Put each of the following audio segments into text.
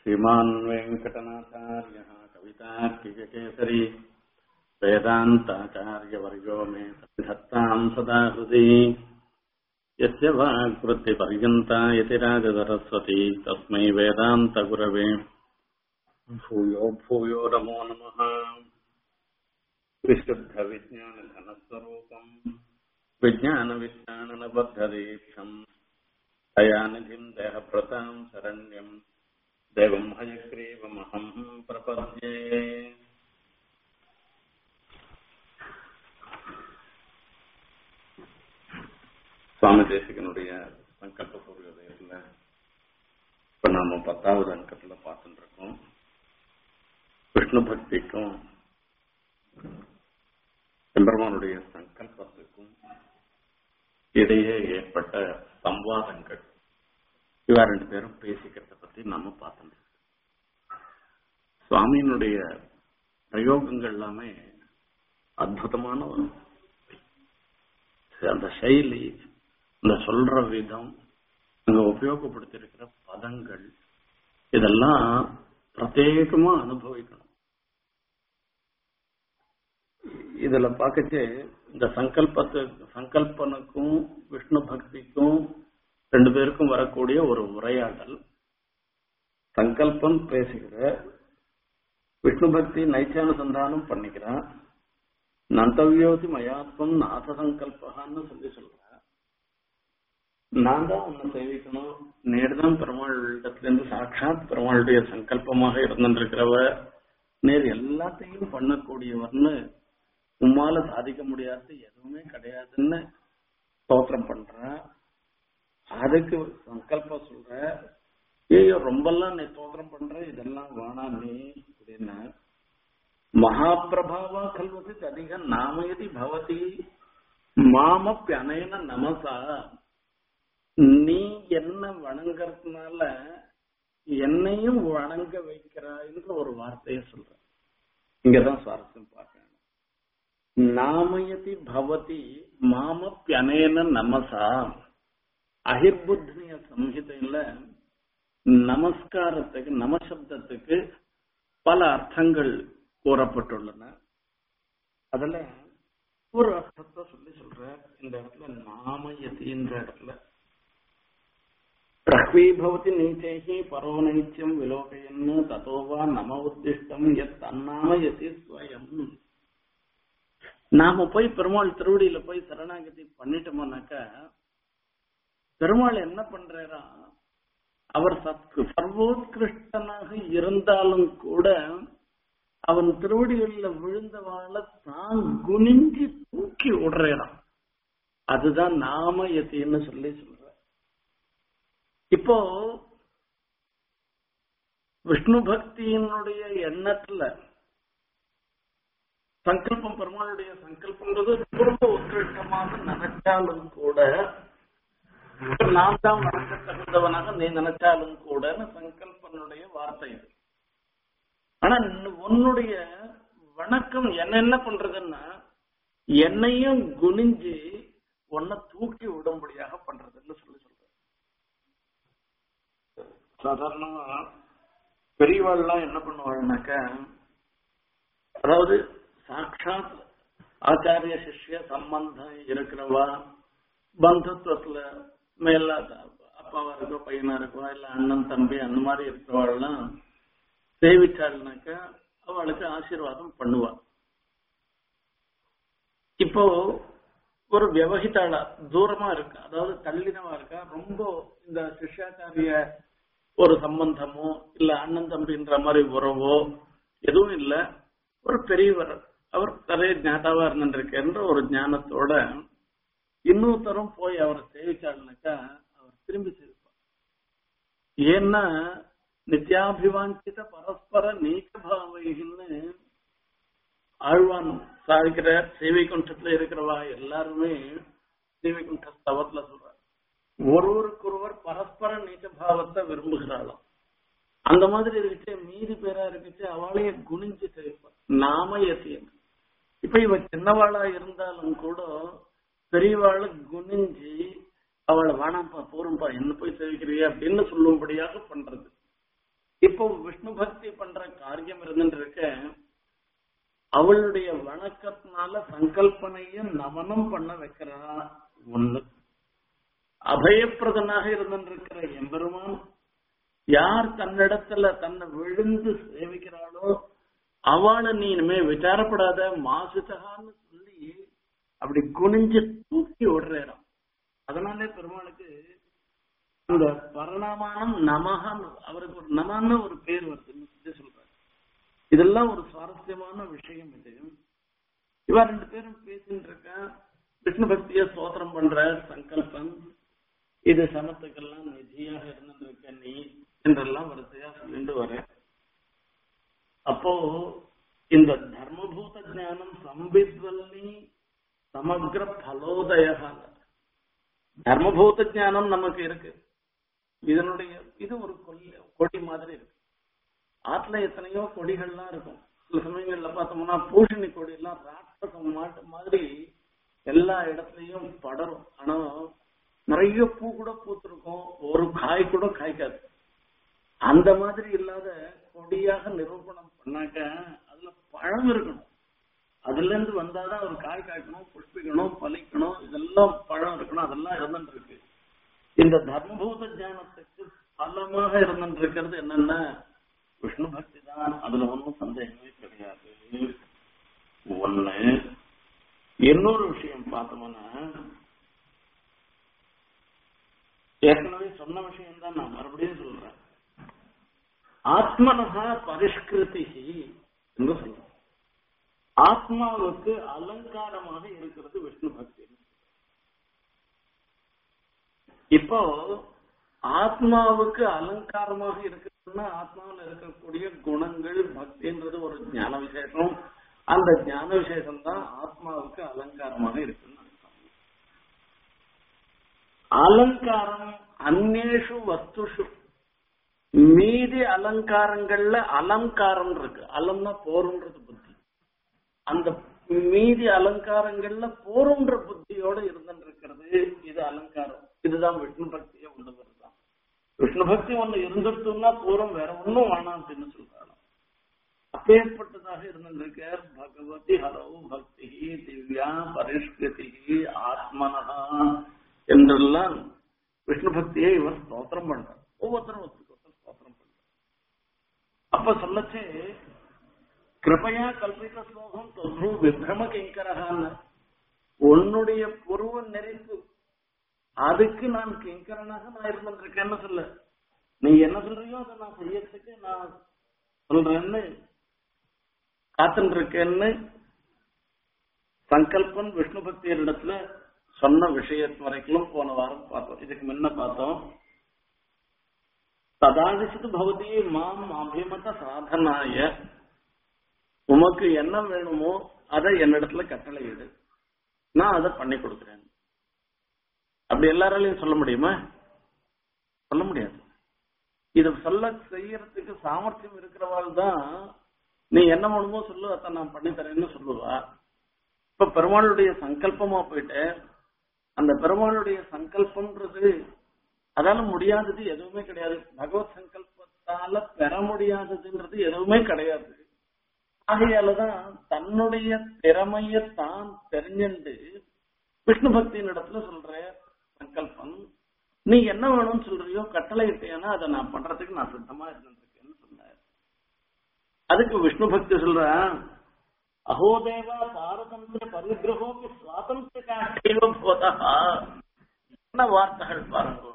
श्रीमान् वेङ्कटनाथार्यः कवितार्किककेसरी वेदान्ताचार्यवर्यो मे सन्धत्ताम् सदा हृदि यस्य वाक्वृत्तिपर्यन्ता यतिराजसरस्वती तस्मै वेदान्तगुरवे भूयो भूयो नमो नमः विशुद्धविज्ञानघनस्वरूपम् विज्ञानविज्ञाननबद्धदीक्षम् दयानिधिम् देहभृताम् शरण्यम् देवम् हयग्रीवमहम् प्रपद्ये சுவாமி தேசிகனுடைய சங்கல்ப பூர்வோதயத்துல இப்ப நாம பத்தாவது அங்கத்துல பார்த்துட்டு இருக்கோம் விஷ்ணு பக்திக்கும் எம்பெருமானுடைய சங்கல்பத்துக்கும் இடையே ஏற்பட்ட சம்வாதங்கள் இவா ரெண்டு பேரும் பேசிக்கிறத பத்தி நம்ம பார்த்துட்டு சுவாமியினுடைய பிரயோகங்கள் எல்லாமே அற்புதமான அந்த செயலி இந்த சொல்ற விதம் அங்க உபயோகப்படுத்திருக்கிற பதங்கள் இதெல்லாம் பிரத்யேகமா அனுபவிக்கணும் இதுல பார்க்கச்சு இந்த சங்கல்பத்து சங்கல்பனுக்கும் விஷ்ணு பக்திக்கும் ரெண்டு பேருக்கும் வரக்கூடிய ஒரு உரையாடல் சங்கல்பம் பேசுகிற விஷ்ணு பக்தி நைச்சானுசந்தானம் பண்ணிக்கிறான் நந்தவியோதி மயாத்மம் நாத சங்கல்பகான்னு சொல்லி சொல்ற நான் தான் உன்னை சேவிக்கணும் நேர்தான் பெருமாள் இடத்திலிருந்து சாட்சாத் பெருமாளுடைய சங்கல்பமாக இருந்திருக்கிறவ நேர் எல்லாத்தையும் பண்ணக்கூடியவர்னு உம்மால சாதிக்க முடியாது எதுவுமே கிடையாதுன்னு ஸ்தோத்திரம் பண்ற அதுக்கு சங்கல்பம் சொல்ற ஐயோ ரொம்பலாம் நீ ஸ்தோத்திரம் பண்ற இதெல்லாம் வேணாம் நீ அப்படின்னா மகாபிரபாவா கல்வசி அதிக நாமயதி பவதி மாமப்பியனைன நமசா நீ என்ன வணங்கறதுனால என்னையும் வணங்க வைக்கிறாய்ன்ற ஒரு வார்த்தையை சொல்ற இங்கதான் சுவாரஸ்யம் பார்க்கணும் நாமயதி பவதி மாமப்பியனேன நமசா அகிர்புத்னிய சம்ஹிதையில நமஸ்காரத்துக்கு நமசப்தத்துக்கு பல அர்த்தங்கள் கூறப்பட்டுள்ளன அதுல ஒரு அர்த்தத்தை சொல்லி சொல்ற இந்த இடத்துல நாமயத்தின்ற இடத்துல பிரஹ்வீபவதி நீச்சைஹி பரோ நைத்தியம் விலோகயன்னு ததோவா நம உத்திஷ்டம் எத் தன்னாமயதி ஸ்வயம் நாம போய் பெருமாள் திருவடியில போய் சரணாகதி பண்ணிட்டோம்னாக்கா பெருமாள் என்ன பண்றாரா அவர் சத்கு சர்வோத்கிருஷ்டனாக இருந்தாலும் கூட அவன் திருவடிகளில் விழுந்தவாள தான் குனிஞ்சி தூக்கி விடுறான் அதுதான் நாம எத்தின்னு சொல்லி சொல்ற இப்போ விஷ்ணு பக்தியினுடைய எண்ணத்துல சங்கல்பம் பெருமாளுடைய சங்கல்பங்கிறது ரொம்ப உத்கிருஷ்டமாக நினைச்சாலும் கூட நான் தான் வணங்க தகுந்தவனாக நீ நினைச்சாலும் கூட சங்கல்பனுடைய வார்த்தை இது ஆனா உன்னுடைய வணக்கம் என்ன என்ன பண்றதுன்னா என்னையும் குனிஞ்சு உன்னை தூக்கி விடும்படியாக பண்றதுன்னு சொல்லி சொல்ற சாதாரணமா பெரியவாள்லாம் என்ன பண்ணுவாள்னாக்க அதாவது சாட்சாத் ஆச்சாரிய சிஷ்ய சம்பந்தம் இருக்கிறவா பந்துத்துவத்துல மேல அப்பாவா இருக்கோ பையனா இருக்கோ இல்ல அண்ணன் தம்பி அந்த மாதிரி இருக்கிறவாள்லாம் சேவிச்சாள்னாக்கா அவளுக்கு ஆசீர்வாதம் பண்ணுவா இப்போ ஒரு விவகித்தாளா தூரமா இருக்கா அதாவது தள்ளினவா இருக்கா ரொம்ப இந்த சிஷ்யாச்சாரிய ஒரு சம்பந்தமோ இல்ல அண்ணன் தம்பின்ற மாதிரி உறவோ எதுவும் இல்ல ஒரு பெரியவர் அவர் நிறைய ஞாட்டாவா இருந்துருக்கின்ற ஒரு ஞானத்தோட இன்னொருத்தரும் போய் அவரை சேவிச்சாள்னாக்கா அவர் திரும்பி சேவிப்பார் ஏன்னா நித்யாபிவாஞ்சித பரஸ்பர நீக்கபாவைன்னு ஆழ்வான் சாதிக்கிற சேவைகுண்டத்துல இருக்கிறவா எல்லாருமே சேவைகுண்ட ஸ்தவத்துல சொல்ற ஒருவருக்கொருவர் பரஸ்பர நீச்ச பாவத்தை விரும்புகிறாளாம் அந்த மாதிரி இருந்துச்சு மீதி பேரா இருந்துச்சு அவளையே குனிஞ்சு சேவிப்பார் நாம எத்தியம் இப்ப இவ சின்னவாளா இருந்தாலும் கூட பெரியவாளை குனிஞ்சு அவளை வேணாம்ப்பா போறோம்ப்பா என்ன போய் சேவிக்கிறிய அப்படின்னு சொல்லும்படியாக பண்றது இப்போ விஷ்ணு பக்தி பண்ற காரியம் இருந்துட்டு இருக்க அவளுடைய வணக்கத்தினால சங்கல்பனையும் நமனம் பண்ண வைக்கிறா ஒண்ணு அபயப்பிரதனாக இருந்திருக்கிற எம்பெருமான் யார் தன்னிடத்துல தன்னை விழுந்து சேவிக்கிறாளோ அவளை நீ இனிமே விசாரப்படாத மாசுதகான்னு சொல்லி அப்படி குனிஞ்சு தூக்கி விடுறாராம் அதனாலே பெருமாளுக்கு அந்த பரணமானம் நமகன் அவருக்கு ஒரு நமன்னு ஒரு பேர் வருதுன்னு சொல்லி சொல்றாரு இதெல்லாம் ஒரு சுவாரஸ்யமான விஷயம் இது இவ ரெண்டு பேரும் பேசிட்டு இருக்க விஷ்ணு பக்திய ஸ்தோத்திரம் பண்ற சங்கல்பம் இது சமத்துக்கெல்லாம் நிதியாக இருந்திருக்க நீ என்றெல்லாம் வரிசையா சொல்லிட்டு வர அப்போ இந்த தர்மபூத ஞானம் சம்பித்வல்லி சமக்ர பலோதய தர்மபூத ஞானம் நமக்கு இருக்கு இதனுடைய இது ஒரு கொல்லி கொடி மாதிரி இருக்கு ஆற்றுல எத்தனையோ கொடிகள்லாம் இருக்கும் சில சமயங்கள்ல பார்த்தோம்னா பூஷணி கொடி எல்லாம் ராட்சசம் மாட்டு மாதிரி எல்லா இடத்துலயும் படரும் ஆனா நிறைய பூ கூட பூத்திருக்கும் ஒரு காய் கூட காய்க்காது அந்த மாதிரி இல்லாத கொடியாக நிரூபணம் பண்ணாக்க அதுல பழம் இருக்கணும் அதுல இருந்து வந்தாதான் ஒரு காய் காய்க்கணும் புஷ்பிக்கணும் பலிக்கணும் இதெல்லாம் பழம் இருக்கணும் அதெல்லாம் இருந்துட்டு இருக்கு இந்த தர்மபூத ஞானத்துக்கு பலமாக இருந்துட்டு இருக்கிறது என்னன்னா விஷ்ணு பக்தி தான் அதுல ஒன்றும் சந்தேகமே கிடையாது ஒண்ணு இன்னொரு விஷயம் பார்த்தோம்னா ஏற்கனவே சொன்ன விஷயம் தான் நான் மறுபடியும் சொல்றேன் ஆத்மனகா பரிஷ்கிருதி என்று சொல்றேன் ஆத்மாவுக்கு அலங்காரமாக இருக்கிறது விஷ்ணு பக்தி இப்போ ஆத்மாவுக்கு அலங்காரமாக இருக்கிறதுன்னா ஆத்மாவில் இருக்கக்கூடிய குணங்கள் பக்தின்றது ஒரு ஞான விசேஷம் அந்த ஞான விசேஷம் தான் ஆத்மாவுக்கு அலங்காரமாக இருக்குன்னு அலங்காரம் அந்நேஷு வஸ்துஷு மீதி அலங்காரங்கள்ல அலங்காரம் இருக்கு அலம்னா போருன்றது புத்தி அந்த மீதி அலங்காரங்கள்ல போருன்ற புத்தியோட இருந்துட்டு இருக்கிறது இது அலங்காரம் இதுதான் விஷ்ணு பக்தியை உண்டு வருதான் விஷ்ணு பக்தி ஒண்ணு இருந்துட்டுன்னா பூரம் வேற ஒண்ணும் வேணாம் அப்படின்னு சொல்றாங்க அப்பேற்பட்டதாக இருந்திருக்கார் பகவதி ஹரவு பக்தி திவ்யா பரிஷ்கிருதி ஆத்மனஹா என்றெல்லாம் விஷ்ணு பக்தியை இவர் ஸ்தோத்திரம் பண்றார் ஒவ்வொருத்தரும் ஒருத்தருக்கு ஸ்தோத்திரம் பண்றார் அப்ப சொல்லச்சு கிருபையா கல்பித்த ஸ்லோகம் தொன்று விப்ரம கிங்கரகான்னு உன்னுடைய புருவ நெறிப்பு அதுக்கு நான் கிங்கரனாக நான் இருந்திருக்கேன்னு சொல்ல நீ என்ன சொல்றியோ அதை நான் செய்யறதுக்கு நான் சொல்றேன்னு காத்துட்டு இருக்கேன்னு சங்கல்பன் விஷ்ணு பக்தியர் இடத்துல சொன்ன விஷயத்து வரைக்கும் போன வாரம் பார்த்தோம் இதுக்கு முன்ன பார்த்தோம் ததாதிசித்து பவதி மாம் அபிமத சாதனாய உமக்கு என்ன வேணுமோ அதை என்னிடத்துல கட்டளையிடு நான் அதை பண்ணி கொடுக்குறேன் அப்படி எல்லாராலையும் சொல்ல முடியுமா சொல்ல முடியாது இத சொல்ல செய்யறதுக்கு சாமர்த்தியம் இருக்கிறவாள் தான் நீ என்ன வேணுமோ சொல்லு அதை நான் பண்ணி தரேன்னு சொல்லுவா இப்ப பெருமாளுடைய சங்கல்பமா போயிட்டு அந்த பெருமாளுடைய சங்கல்பம்ன்றது அதால முடியாதது எதுவுமே கிடையாது பகவத் சங்கல்பத்தால பெற முடியாததுன்றது எதுவுமே கிடையாது ஆகையாலதான் தன்னுடைய திறமைய தான் தெரிஞ்சுண்டு விஷ்ணு பக்தியின் இடத்துல சொல்ற சங்கல்பம் நீ என்ன வேணும்னு சொல்றியோ கட்டளை இட்டேன்னா அதை நான் பண்றதுக்கு நான் சித்தமா இருந்திருக்கேன்னு சொன்னார் அதுக்கு விஷ்ணு பக்தி சொல்றேன் அகோதேவா பாரதந்திர பரிகிரகோக்கு சுவாதந்திர காஷ்டைவ போதா என்ன வார்த்தைகள் பாருங்க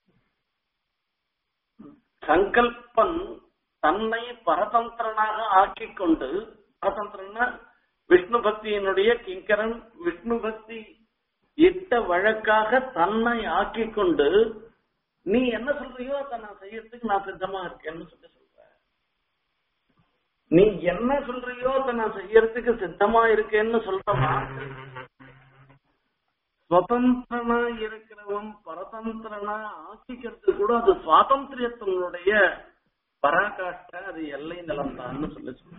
சங்கல்பன் தன்னை பரதந்திரனாக ஆக்கிக் கொண்டு பரதந்திரன்னா விஷ்ணு பக்தியினுடைய கிங்கரன் விஷ்ணு பக்தி இட்ட வழக்காக தன்னை ஆக்கிக் கொண்டு நீ என்ன சொல்றியோ அதை நான் செய்யறதுக்கு நான் சித்தமா இருக்கேன்னு சொல்லி சொல்ற நீ என்ன சொல்றியோ அதை நான் செய்யறதுக்கு சித்தமா இருக்கேன்னு சொல்றமா சுதந்திரனா இருக்கிறவன் பரதந்திரனா ஆக்கிக்கிறது கூட அது சுவாதந்திரியத்தினுடைய பராகாஷ்ட அது எல்லை நிலம் தான் சொல்லி சொல்ற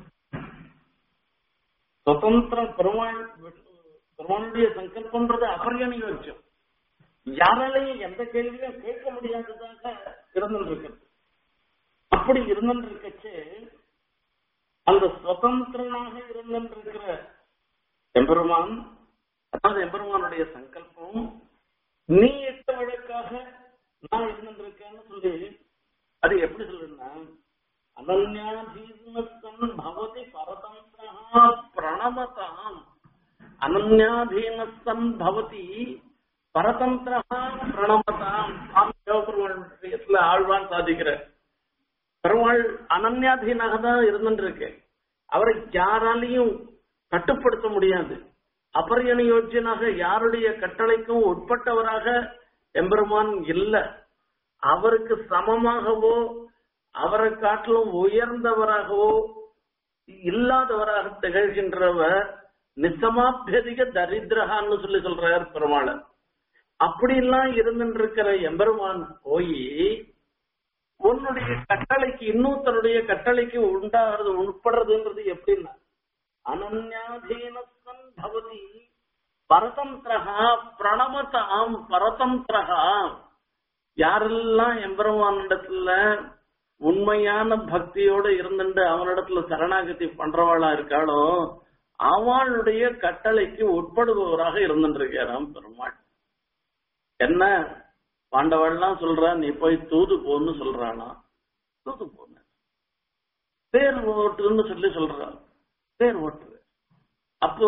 சுதந்திர பெருமாள் பெருமாளுடைய சங்கல்பன்றது அபரியணியோச்சியம் யாராலையும் எந்த கேள்வியும் கேட்க முடியாததாக இருந்துட்டு இருக்கிறது அப்ப அப்படி இருந்துருக்கச்சு அந்த சுதந்திரனாக இருந்திருக்கிற எம்பெருமான் அதாவது எம்பெருமானுடைய சங்கல்பம் நீ எட்ட வழக்காக நான் இருந்திருக்கேன்னு சொல்லி அது எப்படி சொல்லுன்னா அனன்யாதீனஸ்தன் பவதி பரதந்திரா பிரணமதாம் அனன்யாதீனஸ்தன் பவதி பரதந்திரா பிரணமதாம் சுவாமி சிவபெருமான் விஷயத்துல ஆழ்வான் சாதிக்கிற பெருமாள் அனன்யாதீனாக தான் இருந்துருக்கு அவரை யாராலையும் கட்டுப்படுத்த முடியாது அபரியணியோஜ்யனாக யாருடைய கட்டளைக்கும் உட்பட்டவராக எம்பெருமான் இல்ல அவருக்கு சமமாகவோ அவரை காட்டிலும் உயர்ந்தவராகவோ இல்லாதவராக திகழ்கின்றவர் நிசமாபியதிக தரித்திரகான்னு சொல்லி சொல்றார் பெருமாள் அப்படிலாம் இருந்துருக்கிற எம்பெருமான் போய் உன்னுடைய கட்டளைக்கு இன்னொருத்தருடைய கட்டளைக்கு உண்டாகிறது உட்படுறதுன்றது எப்படின்னா அனன்யாதீனஸ்தன் பவதி பரதந்திரகா பிரணமதாம் பரதந்திரகா யாரெல்லாம் எம்பெருமானிடத்துல உண்மையான பக்தியோட இருந்துட்டு அவனிடத்துல சரணாகதி பண்றவாளா இருக்காளோ அவளுடைய கட்டளைக்கு உட்படுபவராக இருந்துருக்காராம் பெருமாள் என்ன பாண்டவாள்லாம் சொல்றா நீ போய் தூது போன்னு சொல்றானா தூது போன தேர் ஓட்டுன்னு சொல்லி சொல்றா தேர் ஓட்டுற அப்போ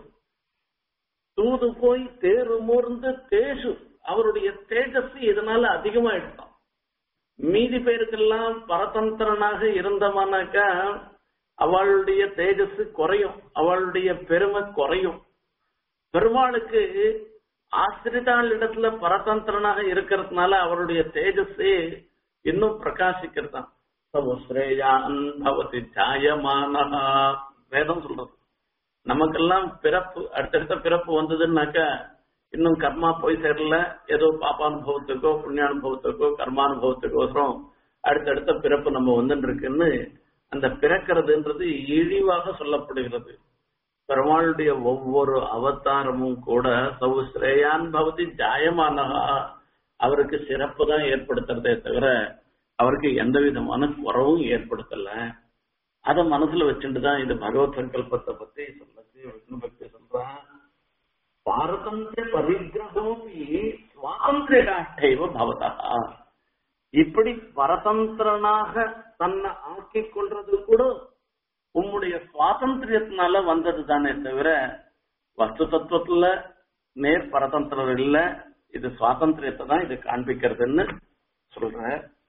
தூது போய் தேர் மூர்ந்து தேசு அவருடைய தேஜஸ் இதனால அதிகமாயிட்டான் மீதி பேருக்கெல்லாம் பரதந்திரனாக இருந்தமானாக்கா அவளுடைய தேஜஸ் குறையும் அவளுடைய பெருமை குறையும் பெருமாளுக்கு ஆசிரிதாள் இடத்துல பரதந்திரனாக இருக்கிறதுனால அவருடைய தேஜஸ் இன்னும் பிரகாசிக்கிறதான் சமுஸ்ரேயான் பவதி ஜாயமானஹா வேதம் சொல்றது நமக்கெல்லாம் பிறப்பு அடுத்தடுத்த பிறப்பு வந்ததுன்னாக்கா இன்னும் கர்மா போய் சேரல ஏதோ பாப்பானுபவத்துக்கோ புண்ணியானுபவத்துக்கோ கர்மானுபவத்துக்கோசரம் அடுத்தடுத்த பிறப்பு நம்ம வந்துட்டு இருக்குன்னு அந்த பிறக்கிறதுன்றது இழிவாக சொல்லப்படுகிறது பெருமாளுடைய ஒவ்வொரு அவதாரமும் கூட சவு ஸ்ரேயான் பவதி ஜாயமானகா அவருக்கு சிறப்பு தான் ஏற்படுத்துறதே தவிர அவருக்கு எந்த விதமான குறவும் ஏற்படுத்தல அத மனசுல வச்சுட்டு தான் இது பகவத் சங்கல்பத்தை பத்தி சொல்லச்சு விஷ்ணு பக்தி சொல்றான் பாரதந்திர பரிகிரகோபி சுவாதந்திர காட்டைவ பவதா இப்படி பரதந்திரனாக தன்னை ஆக்கிக் கொள்றது கூட உம்முடைய சுவாதந்திரியத்தினால வந்தது தானே தவிர வஸ்து தத்துவத்துல நேர் பரதந்திரம் இல்ல இது சுவாதந்திரியத்தை தான் இது காண்பிக்கிறதுன்னு சொல்ற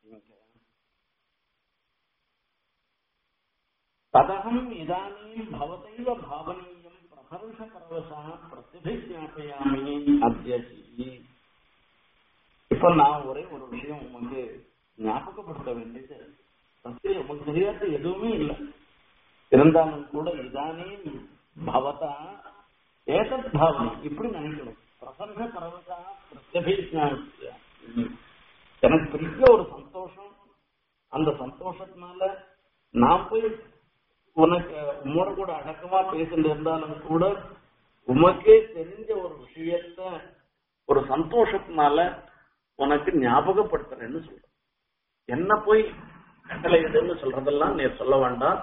ததகம் இதானீம் பவதைவ பாவனீயம் பிரகர்ஷ பரவசா பிரதிபிஜாபயாமி அத்தியசி இப்ப நான் ஒரே ஒரு விஷயம் வந்து ஞாபகப்படுத்த வேண்டியது சத்தியம் உங்களுக்கு தெரியாத எதுவுமே இல்லை இருந்தாலும் கூட இதானே பவதா ஏதத் பாவனை இப்படி நினைக்கணும் பிரசன்ன பரவதா பிரத்யபிஜா எனக்கு பெரிய ஒரு சந்தோஷம் அந்த சந்தோஷத்தினால நான் போய் உனக்கு உம்மோட கூட அடக்கமா பேசிட்டு இருந்தாலும் கூட உமக்கே தெரிஞ்ச ஒரு விஷயத்த ஒரு சந்தோஷத்தினால உனக்கு ஞாபகப்படுத்துறேன்னு சொல்றேன் என்ன போய் கட்டளை எதுன்னு சொல்றதெல்லாம் நீ சொல்ல வேண்டாம்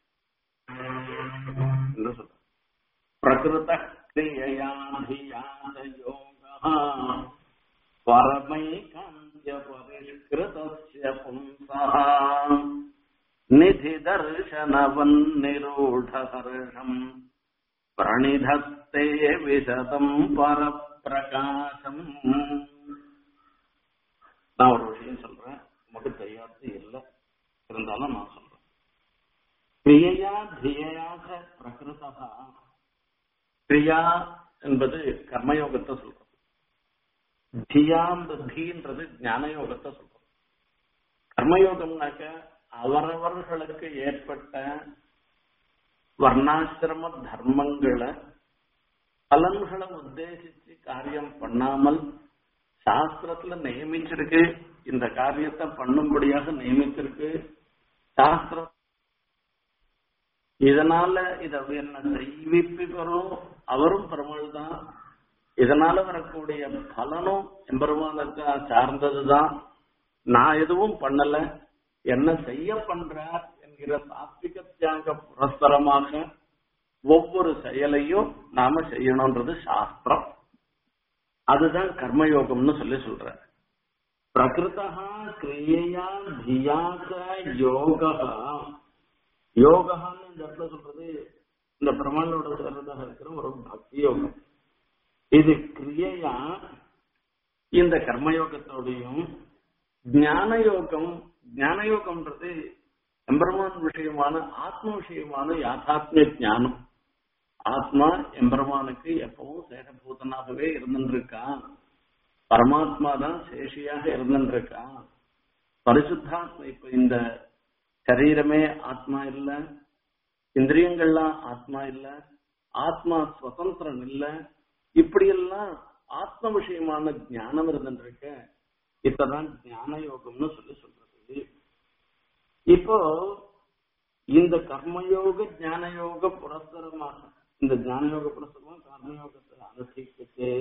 என்ன சொல்ற பிரகிருத கிரியயாதியாத யோகா பரமை காந்திய பரிஷ்கிருதஸ்ய பும்சः நிதி தர்சனவன் நிரூಢ ஹர்ஷம் பிரணிதஸ்தே விசதம் பரப்பிரகாசம் நான் ஒரு விஷயம் சொல்றேன் உமக்கு தெரியாது இல்லை இருந்தாலும் நான் சொல்றேன் கிரியையா தியையாக பிரகிருதா கிரியா என்பது கர்மயோகத்தை சொல்றது தியாந்த தீன்றது ஞானயோகத்தை சொல்றது கர்மயோகம்னாக்க அவரவர்களுக்கு ஏற்பட்ட வர்ணாசிரம தர்மங்களை பலன்களை உத்தேசிச்சு காரியம் பண்ணாமல் சாஸ்திரத்துல நியமிச்சிருக்கு இந்த காரியத்தை பண்ணும்படியாக நியமிச்சிருக்கு சாஸ்திரம் இதனால இத என்ன செய்விப்பவரும் அவரும் பெருமாள் தான் இதனால வரக்கூடிய பலனும் எம்பெருமானுக்கு சார்ந்ததுதான் நான் எதுவும் பண்ணல என்ன செய்ய பண்றார் என்கிற சாத்விக தியாக புரஸ்தரமாக ஒவ்வொரு செயலையும் நாம செய்யணும்ன்றது சாஸ்திரம் அதுதான் கர்மயோகம்னு சொல்லி சொல்ற பிரகிருதா கிரியையா தியாக யோகா யோகான்னு இந்த இடத்துல சொல்றது இந்த பிரமாணோட சேர்ந்ததாக இருக்கிற ஒரு பக்தி யோகம் இது கிரியையா இந்த கர்மயோகத்தோடையும் ஞான யோகம் ஞான யோகம்ன்றது எம்பெருமான் விஷயமான ஆத்ம விஷயமான யாதாத்மிய ஞானம் ஆத்மா எம்பெருமானுக்கு எப்பவும் சேகபூதனாகவே இருந்துருக்கான் பரமாத்மா தான் சேஷியாக இருந்துருக்கான் பரிசுத்தாத்மா இப்ப இந்த சரீரமே ஆத்மா இல்ல இந்திரியங்கள்லாம் ஆத்மா இல்ல ஆத்மா சுதந்திரம் இல்ல இப்படியெல்லாம் ஆத்ம விஷயமான ஞானம் இருந்துருக்க இப்பதான் ஞான யோகம்னு சொல்லி சொல்றது இப்போ இந்த கர்மயோக ஞான யோக புரஸ்தரமாக இந்த ஞான யோக புரஸ்தரமா கர்மயோகத்தை அனுஷ்டிக்கிட்டு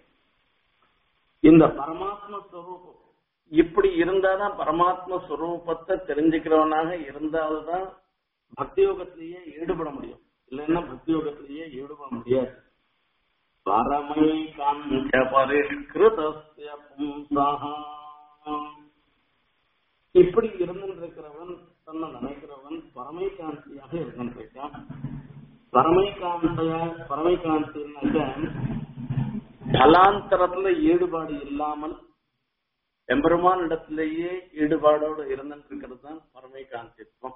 இந்த பரமாத்ம ஸ்வரூபம் இப்படி இருந்தாதான் பரமாத்ம ஸ்வரூபத்தை தெரிஞ்சுக்கிறவனாக இருந்தால்தான் பக்தி யோகத்திலேயே ஈடுபட முடியும் இல்லைன்னா பக்தி யோகத்திலேயே ஈடுபட முடியாது பரமை காஞ்ச பரிஷ்கிருதஸ்ய பும்சஹ இப்படி இருந்திருக்கிறவன் தன்னை நினைக்கிறவன் பரமை காந்தியாக இருந்திருக்கான் பரமை காந்திய பரமை காந்தினாக்க பலாந்தரத்துல ஈடுபாடு இல்லாமல் எம்பெருமான் இடத்திலேயே ஈடுபாடோடு இருந்திருக்கிறது தான் பரமை காந்தித்வம்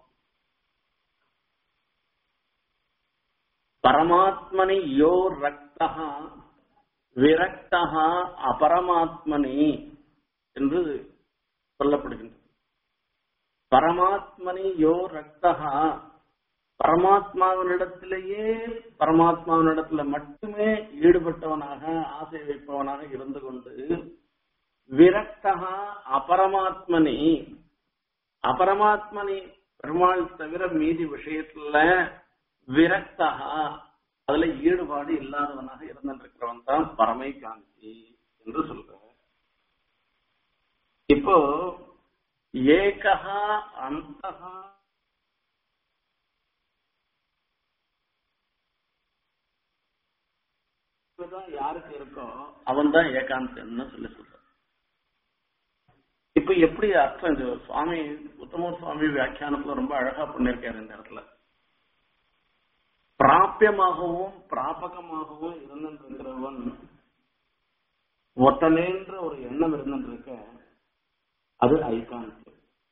பரமாத்மனி யோ ரக்தா விரக்தா அபரமாத்மனி என்று சொல்லப்படுகின்றது பரமாத்மனி யோ ரக்தா பரமாத்மாவினிடத்திலேயே பரமாத்மாவினிடத்துல மட்டுமே ஈடுபட்டவனாக ஆசை வைப்பவனாக இருந்து கொண்டு விரக்தா அபரமாத்மனி அபரமாத்மனி பெருமாள் தவிர மீதி விஷயத்துல விரக்தா அதுல ஈடுபாடு இல்லாதவனாக இருந்திருக்கிறவன் தான் பரமை காந்தி என்று சொல்ற இப்போ ஏகா அந்த யாருக்கு இருக்கோ அவன் தான் ஏகாந்தன்னு சொல்லி சொல்ற இப்ப எப்படி அர்த்தம் இது சுவாமி உத்தமர் சுவாமி வியாக்கியானத்துல ரொம்ப அழகா பண்ணிருக்காரு இந்த இடத்துல பிராபியமாகவும் பிராபகமாகவும் இருந்திருக்கிறவன் ஒத்தனேன்ற ஒரு எண்ணம் இருந்திருக்க அது ஐகாந்தியம்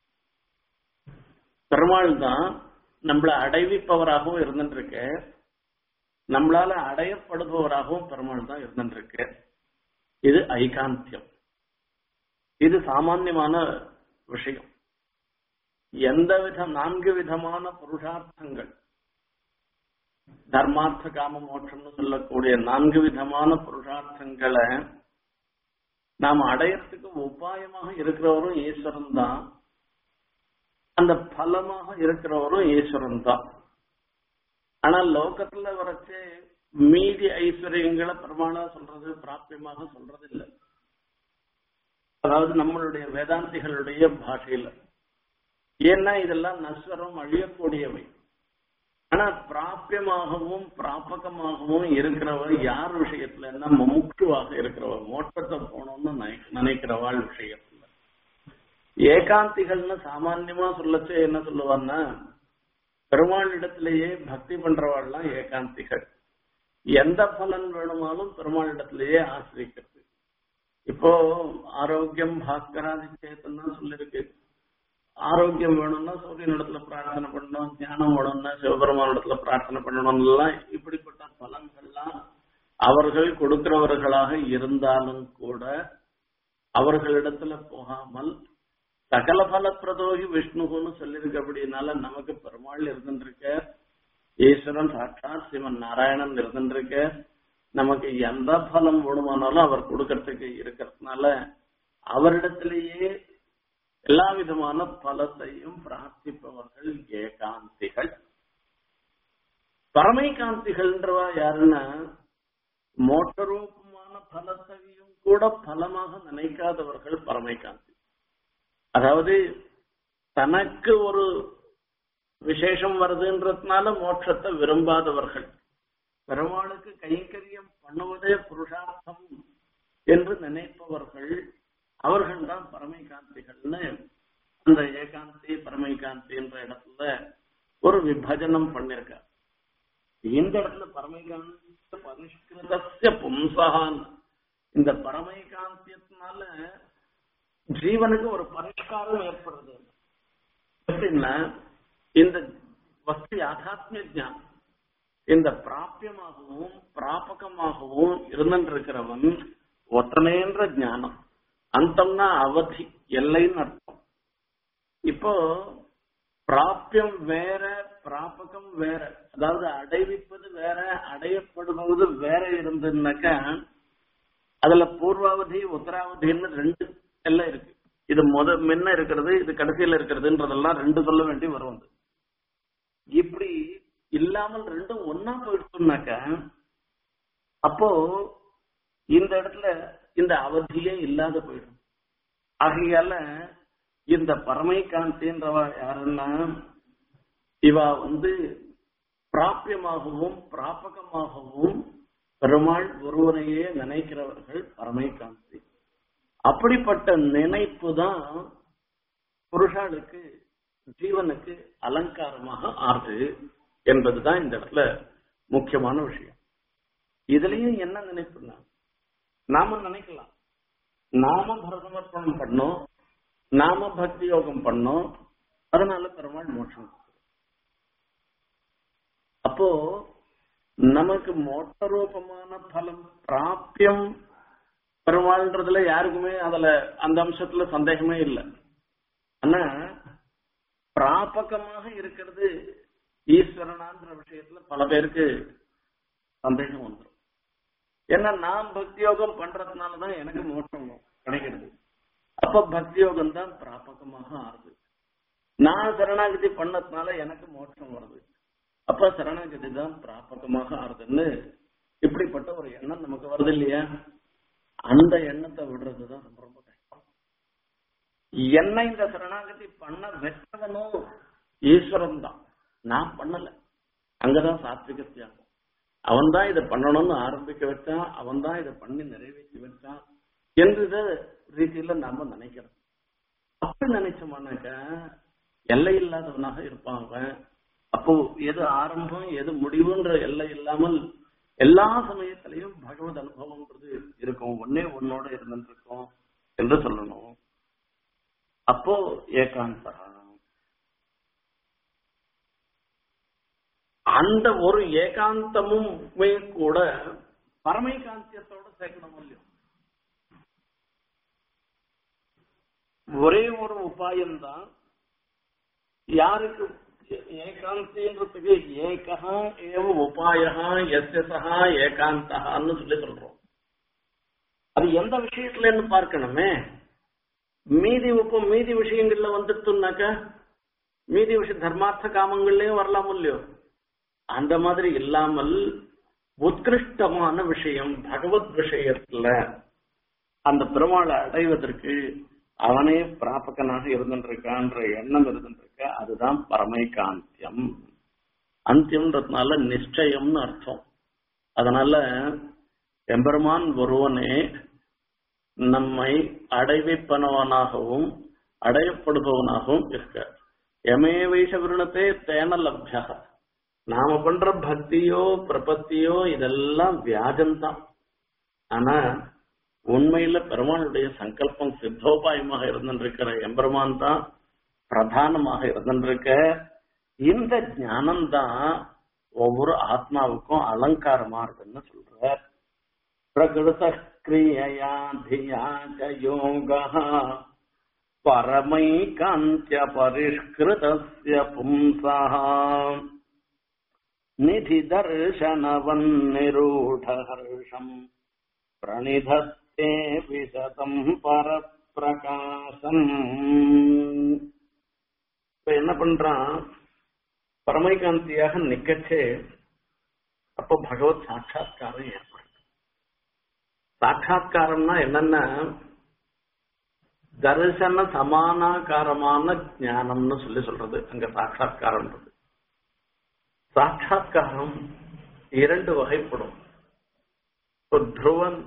பெருமாள் தான் நம்மள அடைவிப்பவராகவும் இருந்துருக்க நம்மளால அடையப்படுபவராகவும் பெருமாள் தான் இருந்துருக்கு இது ஐகாந்தியம் இது சாமான்யமான விஷயம் எந்த விதம் நான்கு விதமான புருஷார்த்தங்கள் தர்மார்த்த காம மோட்சம்னு சொல்லக்கூடிய நான்கு விதமான புருஷார்த்தங்களை நாம் அடையறதுக்கு உபாயமாக இருக்கிறவரும் ஈஸ்வரன் தான் அந்த பலமாக இருக்கிறவரும் ஈஸ்வரன் தான் ஆனா லோகத்துல வரைச்சு மீதி ஐஸ்வர்யங்களை பெருமாளா சொல்றது பிராபியமாக சொல்றது இல்லை அதாவது நம்மளுடைய வேதாந்திகளுடைய பாஷையில ஏன்னா இதெல்லாம் நஸ்வரம் அழியக்கூடியவை ஆனா பிராபியமாகவும் பிராபகமாகவும் இருக்கிறவர் யார் விஷயத்துல முமுட்சுவாக இருக்கிறவர் மோட்டத்தை போகணும்னு நினைக்கிறவாள் விஷயத்துல ஏகாந்திகள்னு சாமான்யமா சொல்லச்சு என்ன சொல்லுவான்னா பெருமாள் இடத்திலேயே பக்தி பண்றவாள்லாம் ஏகாந்திகள் எந்த பலன் வேணுமாலும் பெருமாள் இடத்திலேயே ஆசிரிக்கிறது இப்போ ஆரோக்கியம் பாஸ்கராதி சேத்தன் சொல்லிருக்கு ஆரோக்கியம் வேணும்னா சூரியன் இடத்துல பிரார்த்தனை பண்ணணும் ஞானம் வேணும்னா சிவபெருமான இடத்துல பிரார்த்தனை பண்ணணும் எல்லாம் இப்படிப்பட்ட பலன்கள்லாம் அவர்கள் கொடுக்கிறவர்களாக இருந்தாலும் கூட அவர்களிடத்துல போகாமல் சகல பல பிரதோகி விஷ்ணுன்னு சொல்லியிருக்கு அப்படின்னால நமக்கு பெருமாள் இருந்துருக்க ஈஸ்வரன் சாட்சாத் சிவன் நாராயணன் இருந்துருக்க நமக்கு எந்த பலம் வேணுமானாலும் அவர் கொடுக்கறதுக்கு இருக்கிறதுனால அவரிடத்திலேயே எல்லா விதமான பலத்தையும் பிரார்த்திப்பவர்கள் ஏகாந்திகள் பரமை காந்திகள்ன்றவா யாருன்னா மோட்டரூபமான பலத்தையும் கூட பலமாக நினைக்காதவர்கள் பரமை காந்தி அதாவது தனக்கு ஒரு விசேஷம் வருதுன்றதுனால மோட்சத்தை விரும்பாதவர்கள் பெருமாளுக்கு கைங்கரியம் பண்ணுவதே புருஷார்த்தம் என்று நினைப்பவர்கள் அவர்கள் தான் பரமைகாந்திகள்னு அந்த ஏகாந்தி பரமைகாந்தி என்ற இடத்துல ஒரு விபஜனம் பண்ணிருக்கார் இந்த இடத்துல பரமைகாந்தி பரிஷ்கிருதஸ்ய பும்சகான் இந்த பரமைகாந்தியத்தினால ஜீவனுக்கு ஒரு பரிஷ்காரம் ஏற்படுறது எப்படின்னா இந்த வஸ்து யாதாத்மிய ஞானம் இந்த பிராபியமாகவும் பிராபகமாகவும் இருந்திருக்கிறவன் ஒற்றனேன்ற ஞானம் அந்தம்னா அவதி எல்லைன்னு அர்த்தம் இப்போ பிராபியம் வேற பிராபகம் வேற அதாவது அடைவிப்பது வேற அடையப்படுவது வேற இருந்ததுனாக்கா அதுல பூர்வாவதி உத்தராவதின்னு ரெண்டு எல்லாம் இருக்கு இது முத முன்ன இருக்கிறது இது கடைசியில இருக்கிறதுன்றதெல்லாம் ரெண்டு சொல்ல வேண்டி வரும் அது. இப்படி இல்லாமல் ரெண்டும் ஒன்னா போயிடுச்சுனாக்க அப்போ இந்த இடத்துல இந்த அவதியே இல்லாத போயிடும் ஆகையால இந்த பரமை காந்தின்றவ யாருன்னா இவ வந்து பிராபியமாகவும் பிராபகமாகவும் பெருமாள் ஒருவரையே நினைக்கிறவர்கள் பரமை காந்தி அப்படிப்பட்ட நினைப்பு தான் புருஷாளுக்கு ஜீவனுக்கு அலங்காரமாக ஆறுது என்பதுதான் இந்த இடத்துல முக்கியமான விஷயம் இதுலயும் என்ன நினைப்புன்னா நாம நினைக்கலாம் நாம பரதமர்ப்பணம் பண்ணோம் நாம பக்தி யோகம் பண்ணோம் அதனால பெருமாள் மோட்சம் அப்போ நமக்கு மோட்ட ரூபமான பலம் பிராப்தியம் பெருமாள்ன்றதுல யாருக்குமே அதுல அந்த அம்சத்துல சந்தேகமே இல்லை ஆனா பிராபகமாக இருக்கிறது ஈஸ்வரனான்ற விஷயத்துல பல பேருக்கு சந்தேகம் வந்துடும் ஏன்னா நான் பக்தி யோகம் பண்றதுனாலதான் எனக்கு மோட்சம் கிடைக்கிறது அப்ப பக்தி யோகம் தான் பிராபகமாக ஆறுது நான் சரணாகதி பண்ணதுனால எனக்கு மோட்சம் வருது அப்ப சரணாகதி தான் பிராபகமாக ஆறுதுன்னு இப்படிப்பட்ட ஒரு எண்ணம் நமக்கு வருது இல்லையா அந்த எண்ணத்தை விடுறதுதான் ரொம்ப ரொம்ப கஷ்டம் என்ன இந்த சரணாகதி பண்ண வெற்றவனும் ஈஸ்வரன் தான் நான் பண்ணல அங்கதான் சாத்விக தியாகம் அவன் தான் இதை பண்ணணும்னு ஆரம்பிக்க வச்சான் அவன் தான் இதை பண்ணி நிறைவேற்றி வச்சான் என்ற ரீதியில நாம நினைக்கிறோம் அப்படி நினைச்சோம்னாக்க எல்லை இல்லாதவனாக இருப்பான் அவன் அப்போ எது ஆரம்பம் எது முடிவுன்ற எல்லை இல்லாமல் எல்லா சமயத்திலையும் பகவத் அனுபவம்ன்றது இருக்கும் ஒன்னே ஒன்னோட இருந்துருக்கும் என்று சொல்லணும் அப்போ ஏகாந்தா அந்த ஒரு ஏகாந்தமுமே கூட பரமைகாந்தியத்தோட சேர்க்கணும் இல்லையோ ஒரே ஒரு உபாயம்தான் யாருக்கு ஏகாந்தின்றதுக்கு ஏகா ஏவ உபாயா எஸ்ய சகா ஏகாந்தகான்னு சொல்லி சொல்றோம் அது எந்த விஷயத்துலன்னு பார்க்கணுமே மீதி உப்பு மீதி விஷயங்கள்ல வந்துட்டுனாக்க மீதி விஷயம் தர்மார்த்த காமங்கள்லயும் வரலாம் இல்லையோ அந்த மாதிரி இல்லாமல் உத்கிருஷ்டமான விஷயம் பகவத் விஷயத்துல அந்த பெருமாளை அடைவதற்கு அவனே பிராபகனாக இருந்துருக்கான்ற எண்ணம் இருந்துருக்க அதுதான் பரமைகாந்தியம் அந்தியம்ன்றதுனால நிச்சயம்னு அர்த்தம் அதனால எம்பெருமான் ஒருவனே நம்மை அடைவிப்பனவனாகவும் அடையப்படுபவனாகவும் இருக்க எமே வைஷ விருணத்தே தேன லப்யா நாம பண்ற பக்தியோ பிரபத்தியோ இதெல்லாம் வியாஜம்தான் ஆனா உண்மையில பெருமானுடைய சங்கல்பம் சித்தோபாயமாக இருந்திருக்கிற எம்பெருமான் தான் பிரதானமாக இருந்திருக்க இந்த ஞானம் தான் ஒவ்வொரு ஆத்மாவுக்கும் அலங்காரமா இருக்குன்னு சொல்ற பிரகிருத கிரியையா தியா யோக பரமைகாந்திய பரிஷ்கிருதஸ்ய பும்சா நிதி தர்சனவன் நிரூடஹர்ஷம் பிரணிதத்தே விசதம் பரப்பிரகாசம் இப்ப என்ன பண்றான் பரமைகாந்தியாக நிக்கச்சே அப்போ பகவத் சாட்சா்காரம் ஏற்படும் சாட்சா்காரம்னா என்னன்னா தரிசன சமானாகாரமான ஞானம்னு சொல்லி சொல்றது அங்க சாட்சா்காரம்ன்றது சாட்சா்காரம் இரண்டு வகைப்படும் இப்போ துருவன்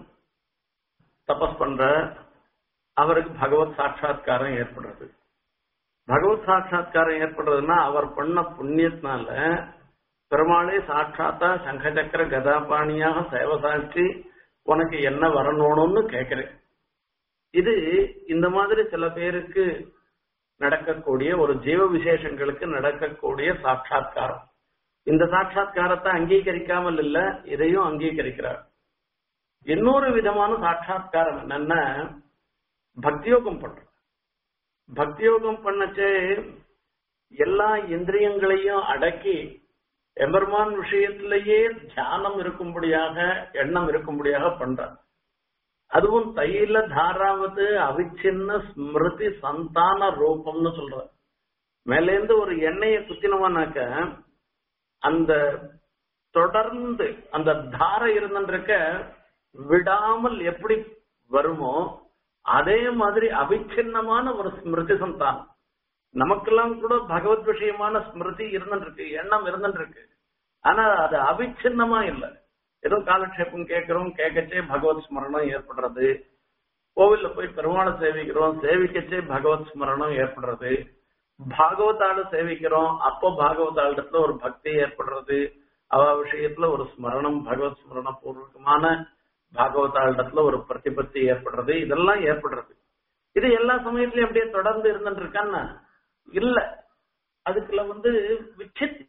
தபஸ் பண்ற அவருக்கு பகவத் சாட்சா்காரம் ஏற்படுறது பகவத் சாட்சா்காரம் ஏற்படுறதுன்னா அவர் பண்ண புண்ணியத்தினால பெருமாளே சாட்சாத்தா சங்கச்சக்கர கதாபாணியாக சேவை சாட்சி உனக்கு என்ன வரணும்னு கேட்கிறேன் இது இந்த மாதிரி சில பேருக்கு நடக்கக்கூடிய ஒரு ஜீவ விசேஷங்களுக்கு நடக்கக்கூடிய சாட்சா்காரம் இந்த சாட்சா்காரத்தை அங்கீகரிக்காமல் இல்ல இதையும் அங்கீகரிக்கிறார் இன்னொரு விதமான சாட்சா்காரம் என்னன்னா பக்தியோகம் பண்ற பக்தியோகம் பண்ணச்சே எல்லா இந்திரியங்களையும் அடக்கி எம்பெருமான் விஷயத்திலேயே தியானம் இருக்கும்படியாக எண்ணம் இருக்கும்படியாக பண்றார் அதுவும் தைல தாராவது அவிச்சின்ன ஸ்மிருதி சந்தான ரூபம்னு சொல்ற மேலேந்து ஒரு எண்ணெயை குத்தினவானாக்க அந்த தொடர்ந்து அந்த தாரை இருந்திருக்க விடாமல் எப்படி வருமோ அதே மாதிரி அவிச்சின்னமான ஒரு ஸ்மிருதி சந்தானம் நமக்கெல்லாம் கூட பகவத் விஷயமான ஸ்மிருதி இருந்துருக்கு எண்ணம் இருந்துருக்கு ஆனா அது அவிச்சின்னமா இல்லை ஏதோ காலக்ஷேபம் கேட்கிறோம் கேட்கச்சே பகவத் ஸ்மரணம் ஏற்படுறது கோவில்ல போய் பெருமாளை சேவிக்கிறோம் சேவிக்கச்சே பகவத் ஸ்மரணம் ஏற்படுறது பாகவதாள சேவிக்கிறோம் அப்போ பாகவதாளிடத்துல ஒரு பக்தி ஏற்படுறது அவ விஷயத்துல ஒரு ஸ்மரணம் பகவத் ஸ்மரண பூர்வகமான பாகவதாளிடத்துல ஒரு பிரதிபத்தி ஏற்படுறது இதெல்லாம் ஏற்படுறது இது எல்லா சமயத்திலயும் அப்படியே தொடர்ந்து இருந்துட்டு இருக்கான்னா இல்ல அதுக்குள்ள வந்து விச்சித்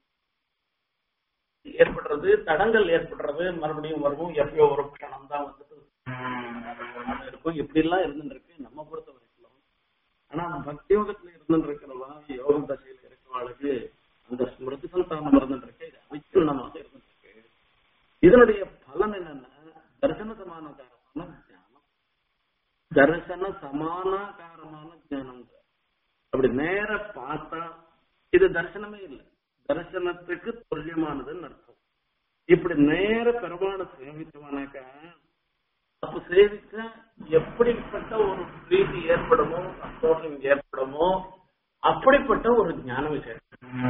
ஏற்படுறது தடங்கள் ஏற்படுறது மறுபடியும் வரும் எப்பயோ ஒரு க்ஷணம் தான் வந்துட்டு இருக்கும் இப்படி எல்லாம் இருந்துருக்கு நம்ம பொறுத்த வரைக்கும் ஆனா பக்தி யோகத்துல இருந்துட்டு இருக்கிறவா யோக தசையில இருக்கிறவாளுக்கு அந்த ஸ்மிருதி சந்தானம் இருந்துட்டு இருக்கு இது அவிச்சின்னமாக இருந்துட்டு இருக்கு இதனுடைய பலன் என்னன்னா தரிசன சமானகாரமான ஞானம் தரிசன சமானாகாரமான ஞானம் அப்படி நேர பார்த்தா இது தரிசனமே இல்லை தரிசனத்துக்கு துல்லியமானதுன்னு அர்த்தம் இப்படி நேர பெருமான சேவித்தவனாக்க அப்ப சேவிச்சா எப்படிப்பட்ட ஒரு பிரீதி ஏற்படுமோ சந்தோஷம் ஏற்படுமோ அப்படிப்பட்ட ஒரு ஞான விஷயம்